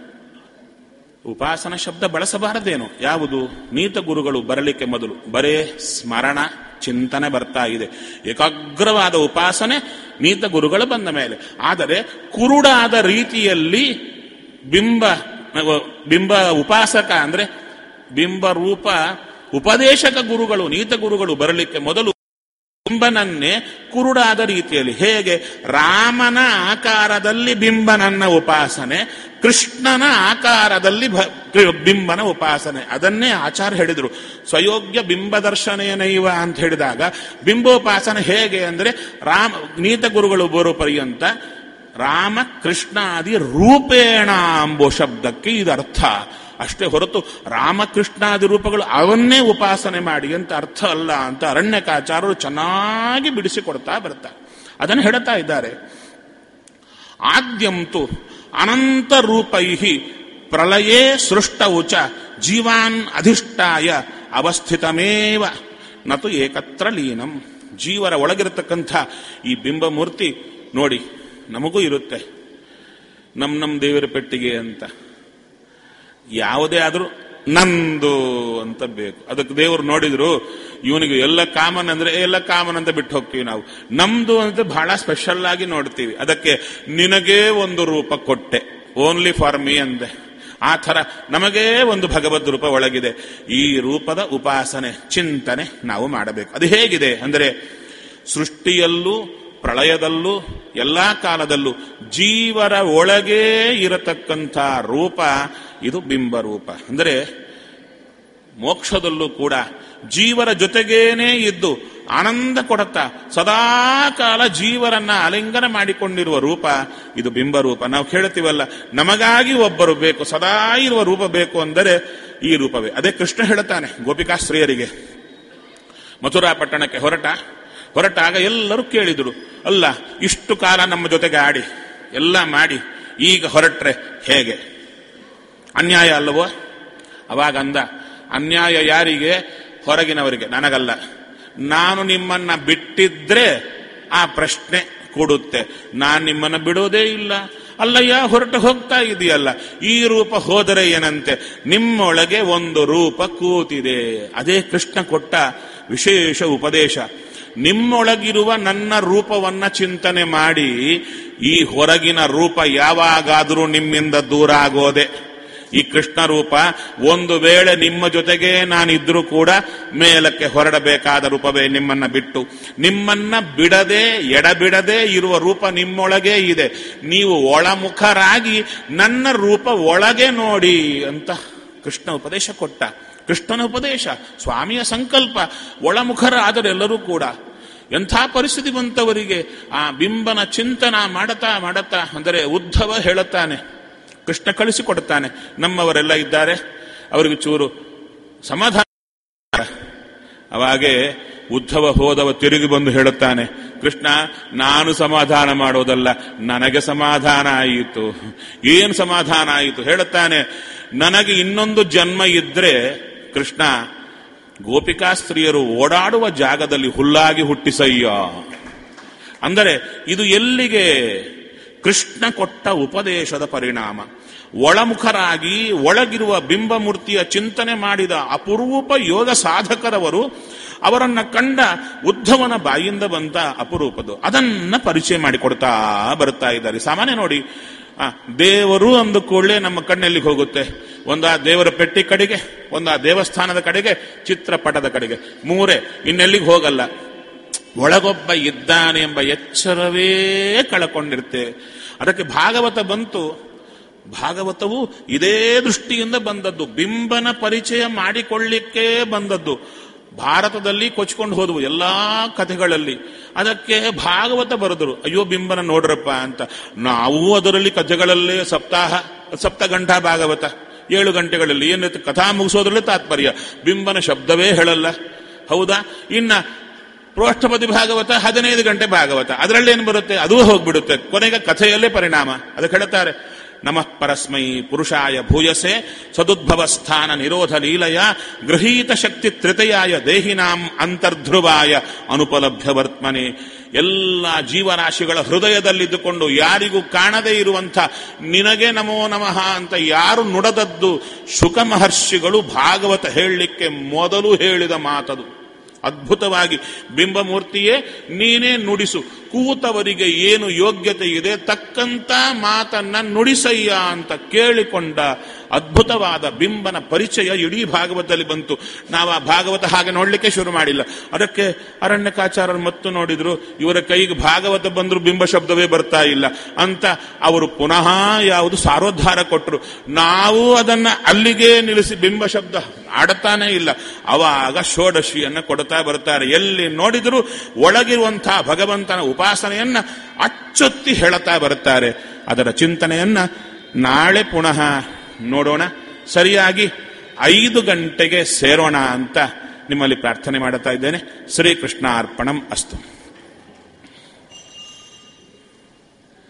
ಉಪಾಸನ ಶಬ್ದ ಬಳಸಬಾರದೇನು ಯಾವುದು ನೀತ ಗುರುಗಳು ಬರಲಿಕ್ಕೆ ಮೊದಲು ಬರೇ ಸ್ಮರಣ ಚಿಂತನೆ ಬರ್ತಾ ಇದೆ ಏಕಾಗ್ರವಾದ ಉಪಾಸನೆ ನೀತ ಗುರುಗಳು ಬಂದ ಮೇಲೆ ಆದರೆ ಕುರುಡಾದ ರೀತಿಯಲ್ಲಿ ಬಿಂಬ ಬಿಂಬ ಉಪಾಸಕ ಅಂದ್ರೆ ಬಿಂಬ ರೂಪ ಉಪದೇಶಕ ಗುರುಗಳು ನೀತ ಗುರುಗಳು ಬರಲಿಕ್ಕೆ ಮೊದಲು ಬಿಂಬನನ್ನೇ ಕುರುಡಾದ ರೀತಿಯಲ್ಲಿ ಹೇಗೆ ರಾಮನ ಆಕಾರದಲ್ಲಿ ಬಿಂಬನನ್ನ ಉಪಾಸನೆ ಕೃಷ್ಣನ ಆಕಾರದಲ್ಲಿ ಭ- ಕೃ- ಬಿಂಬನ ಉಪಾಸನೆ ಅದನ್ನೇ ಆಚಾರ್ಯ ಹೇಳಿದರು ಸ್ವಯೋಗ್ಯ ಬಿಂಬ ದರ್ಶನೇನೈವ ಅಂತ ಹೇಳಿದಾಗ ಬಿಂಬೋಪಾಸನೆ ಹೇಗೆ ಅಂದ್ರೆ ರಾಮ ನೀತ ಗುರುಗಳು ಬರೋ ಪರ್ಯಂತ ರಾಮ ಕೃಷ್ಣಾದಿ ರೂಪೇಣ ಎಂಬೋ ಶಬ್ದಕ್ಕೆ ಇದು ಅರ್ಥ ಅಷ್ಟೇ ಹೊರತು ರಾಮಕೃಷ್ಣಾದಿ ರೂಪಗಳು ಅವನ್ನೇ ಉಪಾಸನೆ ಮಾಡಿ ಅಂತ ಅರ್ಥ ಅಲ್ಲ ಅಂತ ಅರಣ್ಯಕಾಚಾರರು ಚೆನ್ನಾಗಿ ಬಿಡಿಸಿಕೊಡ್ತಾ ಬರ್ತಾರೆ ಅದನ್ನು ಹೇಳ್ತಾ ಇದ್ದಾರೆ ಆದ್ಯಂತು ಅನಂತ ರೂಪೈ ಪ್ರಳಯೇ ಸೃಷ್ಟವು ಚ ಜೀವಾನ್ ಅಧಿಷ್ಠಾಯ ಅವಸ್ಥಿತಮೇವ ನತು ಏಕತ್ರ ಲೀನಂ ಜೀವರ ಒಳಗಿರತಕ್ಕಂಥ ಈ ಬಿಂಬಮೂರ್ತಿ ನೋಡಿ ನಮಗೂ ಇರುತ್ತೆ ನಮ್ ನಮ್ ದೇವರ ಪೆಟ್ಟಿಗೆ ಅಂತ ಯಾವುದೇ ಆದ್ರೂ ನಂದು ಅಂತ ಬೇಕು ಅದಕ್ಕೆ ದೇವರು ನೋಡಿದ್ರು ಇವನಿಗೆ ಎಲ್ಲ ಕಾಮನ್ ಅಂದ್ರೆ ಎಲ್ಲ ಕಾಮನ್ ಅಂತ ಬಿಟ್ಟು ಹೋಗ್ತೀವಿ ನಾವು ನಮ್ದು ಅಂತ ಬಹಳ ಸ್ಪೆಷಲ್ ಆಗಿ ನೋಡ್ತೀವಿ ಅದಕ್ಕೆ ನಿನಗೇ ಒಂದು ರೂಪ ಕೊಟ್ಟೆ ಓನ್ಲಿ ಫಾರ್ ಮೀ ಅಂದೆ ಆ ಥರ ನಮಗೇ ಒಂದು ಭಗವದ್ ರೂಪ ಒಳಗಿದೆ ಈ ರೂಪದ ಉಪಾಸನೆ ಚಿಂತನೆ ನಾವು ಮಾಡಬೇಕು ಅದು ಹೇಗಿದೆ ಅಂದರೆ ಸೃಷ್ಟಿಯಲ್ಲೂ ಪ್ರಳಯದಲ್ಲೂ ಎಲ್ಲಾ ಕಾಲದಲ್ಲೂ ಜೀವರ ಒಳಗೇ ಇರತಕ್ಕಂಥ ರೂಪ ಇದು ಬಿಂಬ ರೂಪ ಅಂದರೆ ಮೋಕ್ಷದಲ್ಲೂ ಕೂಡ ಜೀವರ ಜೊತೆಗೇನೇ ಇದ್ದು ಆನಂದ ಕೊಡುತ್ತಾ ಸದಾಕಾಲ ಜೀವರನ್ನ ಅಲಿಂಗನ ಮಾಡಿಕೊಂಡಿರುವ ರೂಪ ಇದು ಬಿಂಬ ರೂಪ ನಾವು ಕೇಳ್ತೀವಲ್ಲ ನಮಗಾಗಿ ಒಬ್ಬರು ಬೇಕು ಸದಾ ಇರುವ ರೂಪ ಬೇಕು ಅಂದರೆ ಈ ರೂಪವೇ ಅದೇ ಕೃಷ್ಣ ಹೇಳುತ್ತಾನೆ ಗೋಪಿಕಾಶ್ರೀಯರಿಗೆ ಮಥುರಾ ಪಟ್ಟಣಕ್ಕೆ ಹೊರಟ ಹೊರಟಾಗ ಎಲ್ಲರೂ ಕೇಳಿದರು ಅಲ್ಲ ಇಷ್ಟು ಕಾಲ ನಮ್ಮ ಜೊತೆಗೆ ಆಡಿ ಎಲ್ಲ ಮಾಡಿ ಈಗ ಹೊರಟ್ರೆ ಹೇಗೆ ಅನ್ಯಾಯ ಅಲ್ಲವೋ ಅವಾಗ ಅಂದ ಅನ್ಯಾಯ ಯಾರಿಗೆ ಹೊರಗಿನವರಿಗೆ ನನಗಲ್ಲ ನಾನು ನಿಮ್ಮನ್ನ ಬಿಟ್ಟಿದ್ರೆ ಆ ಪ್ರಶ್ನೆ ಕೊಡುತ್ತೆ ನಾನು ನಿಮ್ಮನ್ನ ಬಿಡೋದೇ ಇಲ್ಲ ಅಲ್ಲಯ್ಯ ಹೊರಟು ಹೋಗ್ತಾ ಇದೆಯಲ್ಲ ಈ ರೂಪ ಹೋದರೆ ಏನಂತೆ ನಿಮ್ಮೊಳಗೆ ಒಂದು ರೂಪ ಕೂತಿದೆ ಅದೇ ಕೃಷ್ಣ ಕೊಟ್ಟ ವಿಶೇಷ ಉಪದೇಶ ನಿಮ್ಮೊಳಗಿರುವ ನನ್ನ ರೂಪವನ್ನ ಚಿಂತನೆ ಮಾಡಿ ಈ ಹೊರಗಿನ ರೂಪ ಯಾವಾಗಾದರೂ ನಿಮ್ಮಿಂದ ದೂರ ಆಗೋದೆ ಈ ಕೃಷ್ಣ ರೂಪ ಒಂದು ವೇಳೆ ನಿಮ್ಮ ಜೊತೆಗೆ ನಾನಿದ್ರೂ ಕೂಡ ಮೇಲಕ್ಕೆ ಹೊರಡಬೇಕಾದ ರೂಪವೇ ನಿಮ್ಮನ್ನ ಬಿಟ್ಟು ನಿಮ್ಮನ್ನ ಬಿಡದೆ ಎಡಬಿಡದೆ ಇರುವ ರೂಪ ನಿಮ್ಮೊಳಗೆ ಇದೆ ನೀವು ಒಳಮುಖರಾಗಿ ನನ್ನ ರೂಪ ಒಳಗೆ ನೋಡಿ ಅಂತ ಕೃಷ್ಣ ಉಪದೇಶ ಕೊಟ್ಟ ಕೃಷ್ಣನ ಉಪದೇಶ ಸ್ವಾಮಿಯ ಸಂಕಲ್ಪ ಒಳಮುಖರಾದರೆಲ್ಲರೂ ಕೂಡ ಎಂಥ ಪರಿಸ್ಥಿತಿ ಬಂತವರಿಗೆ ಆ ಬಿಂಬನ ಚಿಂತನ ಮಾಡತಾ ಮಾಡತಾ ಅಂದರೆ ಉದ್ಧವ ಹೇಳುತ್ತಾನೆ ಕೃಷ್ಣ ಕಳಿಸಿಕೊಡುತ್ತಾನೆ ನಮ್ಮವರೆಲ್ಲ ಇದ್ದಾರೆ ಅವರಿಗೆ ಚೂರು ಸಮಾಧಾನ ಅವಾಗೆ ಉದ್ಧವ ಹೋದವ ತಿರುಗಿ ಬಂದು ಹೇಳುತ್ತಾನೆ ಕೃಷ್ಣ ನಾನು ಸಮಾಧಾನ ಮಾಡೋದಲ್ಲ ನನಗೆ ಸಮಾಧಾನ ಆಯಿತು ಏನು ಸಮಾಧಾನ ಆಯಿತು ಹೇಳುತ್ತಾನೆ ನನಗೆ ಇನ್ನೊಂದು ಜನ್ಮ ಇದ್ರೆ ಕೃಷ್ಣ ಗೋಪಿಕಾಸ್ತ್ರೀಯರು ಓಡಾಡುವ ಜಾಗದಲ್ಲಿ ಹುಲ್ಲಾಗಿ ಹುಟ್ಟಿಸಯ್ಯ ಅಂದರೆ ಇದು ಎಲ್ಲಿಗೆ ಕೃಷ್ಣ ಕೊಟ್ಟ ಉಪದೇಶದ ಪರಿಣಾಮ ಒಳಮುಖರಾಗಿ ಒಳಗಿರುವ ಬಿಂಬಮೂರ್ತಿಯ ಚಿಂತನೆ ಮಾಡಿದ ಅಪರೂಪ ಯೋಗ ಸಾಧಕರವರು ಅವರನ್ನ ಕಂಡ ಉದ್ಧವನ ಬಾಯಿಂದ ಬಂದ ಅಪರೂಪದು ಅದನ್ನ ಪರಿಚಯ ಮಾಡಿಕೊಡ್ತಾ ಬರ್ತಾ ಇದ್ದಾರೆ ಸಾಮಾನ್ಯ ನೋಡಿ ಆ, ದೇವರು ಅಂದ ಕೂಡಲೇ ನಮ್ಮ ಕಣ್ಣೆಲ್ಲಿಗೆ ಹೋಗುತ್ತೆ ಒಂದು ಆ ದೇವರ ಪೆಟ್ಟಿ ಕಡೆಗೆ ಒಂದು ಆ ದೇವಸ್ಥಾನದ ಕಡೆಗೆ ಚಿತ್ರಪಟದ ಕಡೆಗೆ ಮೂರೇ ಇನ್ನೆಲ್ಲಿಗೆ ಹೋಗಲ್ಲ ಒಳಗೊಬ್ಬ ಇದ್ದಾನೆ ಎಂಬ ಎಚ್ಚರವೇ ಕಳಕೊಂಡಿರ್ತೇವೆ ಅದಕ್ಕೆ ಭಾಗವತ ಬಂತು ಭಾಗವತವು ಇದೇ ದೃಷ್ಟಿಯಿಂದ ಬಂದದ್ದು ಬಿಂಬನ ಪರಿಚಯ ಮಾಡಿಕೊಳ್ಳಿಕ್ಕೆ ಬಂದದ್ದು ಭಾರತದಲ್ಲಿ ಕೊಚ್ಕೊಂಡು ಹೋದವು ಎಲ್ಲಾ ಕಥೆಗಳಲ್ಲಿ ಅದಕ್ಕೆ ಭಾಗವತ ಬರೆದರು ಅಯ್ಯೋ ಬಿಂಬನ ನೋಡ್ರಪ್ಪ ಅಂತ ನಾವು ಅದರಲ್ಲಿ ಕಥೆಗಳಲ್ಲೇ ಸಪ್ತಾಹ ಸಪ್ತಗಂಠ ಭಾಗವತ ಏಳು ಗಂಟೆಗಳಲ್ಲಿ ಏನಿತ್ತು ಕಥಾ ಮುಗಿಸೋದ್ರಲ್ಲಿ ತಾತ್ಪರ್ಯ ಬಿಂಬನ ಶಬ್ದವೇ ಹೇಳಲ್ಲ ಹೌದಾ ಇನ್ನ ಪ್ರೋಷ್ಠಪತಿ ಭಾಗವತ ಹದಿನೈದು ಗಂಟೆ ಭಾಗವತ ಅದರಲ್ಲಿ ಏನು ಬರುತ್ತೆ ಅದೂ ಹೋಗ್ಬಿಡುತ್ತೆ ಕೊನೆಗೆ ಕಥೆಯಲ್ಲೇ ಪರಿಣಾಮ ಅದಕ್ಕೆ ಹೇಳ್ತಾರೆ ನಮಃ ಪರಸ್ಮೈ ಪುರುಷಾಯ ಭೂಯಸೆ ಸದುದ್ಭವ ಸ್ಥಾನ ನಿರೋಧ ಲೀಲಯ ಗೃಹೀತ ಶಕ್ತಿ ತ್ರಿತಯಾಯ ದೇಹಿನಾಂ ಅಂತರ್ಧ್ರುವಾಯ ಅನುಪಲಭ್ಯ ವರ್ತಮನೆ ಎಲ್ಲ ಜೀವರಾಶಿಗಳ ಹೃದಯದಲ್ಲಿದ್ದುಕೊಂಡು ಯಾರಿಗೂ ಕಾಣದೇ ಇರುವಂಥ ನಿನಗೆ ನಮೋ ನಮಃ ಅಂತ ಯಾರು ನುಡದದ್ದು ಶುಕ ಮಹರ್ಷಿಗಳು ಭಾಗವತ ಹೇಳಲಿಕ್ಕೆ ಮೊದಲು ಹೇಳಿದ ಮಾತದು ಅದ್ಭುತವಾಗಿ ಬಿಂಬಮೂರ್ತಿಯೇ ನೀನೇ ನುಡಿಸು ಕೂತವರಿಗೆ ಏನು ಯೋಗ್ಯತೆ ಇದೆ ತಕ್ಕಂತ ಮಾತನ್ನ ನುಡಿಸಯ್ಯ ಅಂತ ಕೇಳಿಕೊಂಡ ಅದ್ಭುತವಾದ ಬಿಂಬನ ಪರಿಚಯ ಇಡೀ ಭಾಗವತದಲ್ಲಿ ಬಂತು ನಾವು ಆ ಭಾಗವತ ಹಾಗೆ ನೋಡ್ಲಿಕ್ಕೆ ಶುರು ಮಾಡಿಲ್ಲ ಅದಕ್ಕೆ ಅರಣ್ಯಕಾಚಾರ್ಯರು ಮತ್ತು ನೋಡಿದ್ರು ಇವರ ಕೈಗೆ ಭಾಗವತ ಬಂದ್ರು ಬಿಂಬ ಶಬ್ದವೇ ಬರ್ತಾ ಇಲ್ಲ ಅಂತ ಅವರು ಪುನಃ ಯಾವುದು ಸಾರೋದ್ಧಾರ ಕೊಟ್ಟರು ನಾವು ಅದನ್ನ ಅಲ್ಲಿಗೆ ನಿಲ್ಲಿಸಿ ಬಿಂಬ ಶಬ್ದ ಆಡತಾನೇ ಇಲ್ಲ ಅವಾಗ ಷೋಡಶಿಯನ್ನ ಕೊಡ್ತಾ ಬರ್ತಾರೆ ಎಲ್ಲಿ ನೋಡಿದರೂ ಒಳಗಿರುವಂತಹ ಭಗವಂತನ ಉಪಾಸನೆಯನ್ನ ಅಚ್ಚೊತ್ತಿ ಹೇಳುತ್ತಾ ಬರ್ತಾರೆ ಅದರ ಚಿಂತನೆಯನ್ನ ನಾಳೆ ಪುನಃ ನೋಡೋಣ ಸರಿಯಾಗಿ ಐದು ಗಂಟೆಗೆ ಸೇರೋಣ ಅಂತ ನಿಮ್ಮಲ್ಲಿ ಪ್ರಾರ್ಥನೆ ಮಾಡುತ್ತಾ ಇದ್ದೇನೆ ಶ್ರೀಕೃಷ್ಣ ಅರ್ಪಣಂ ಅಸ್ತು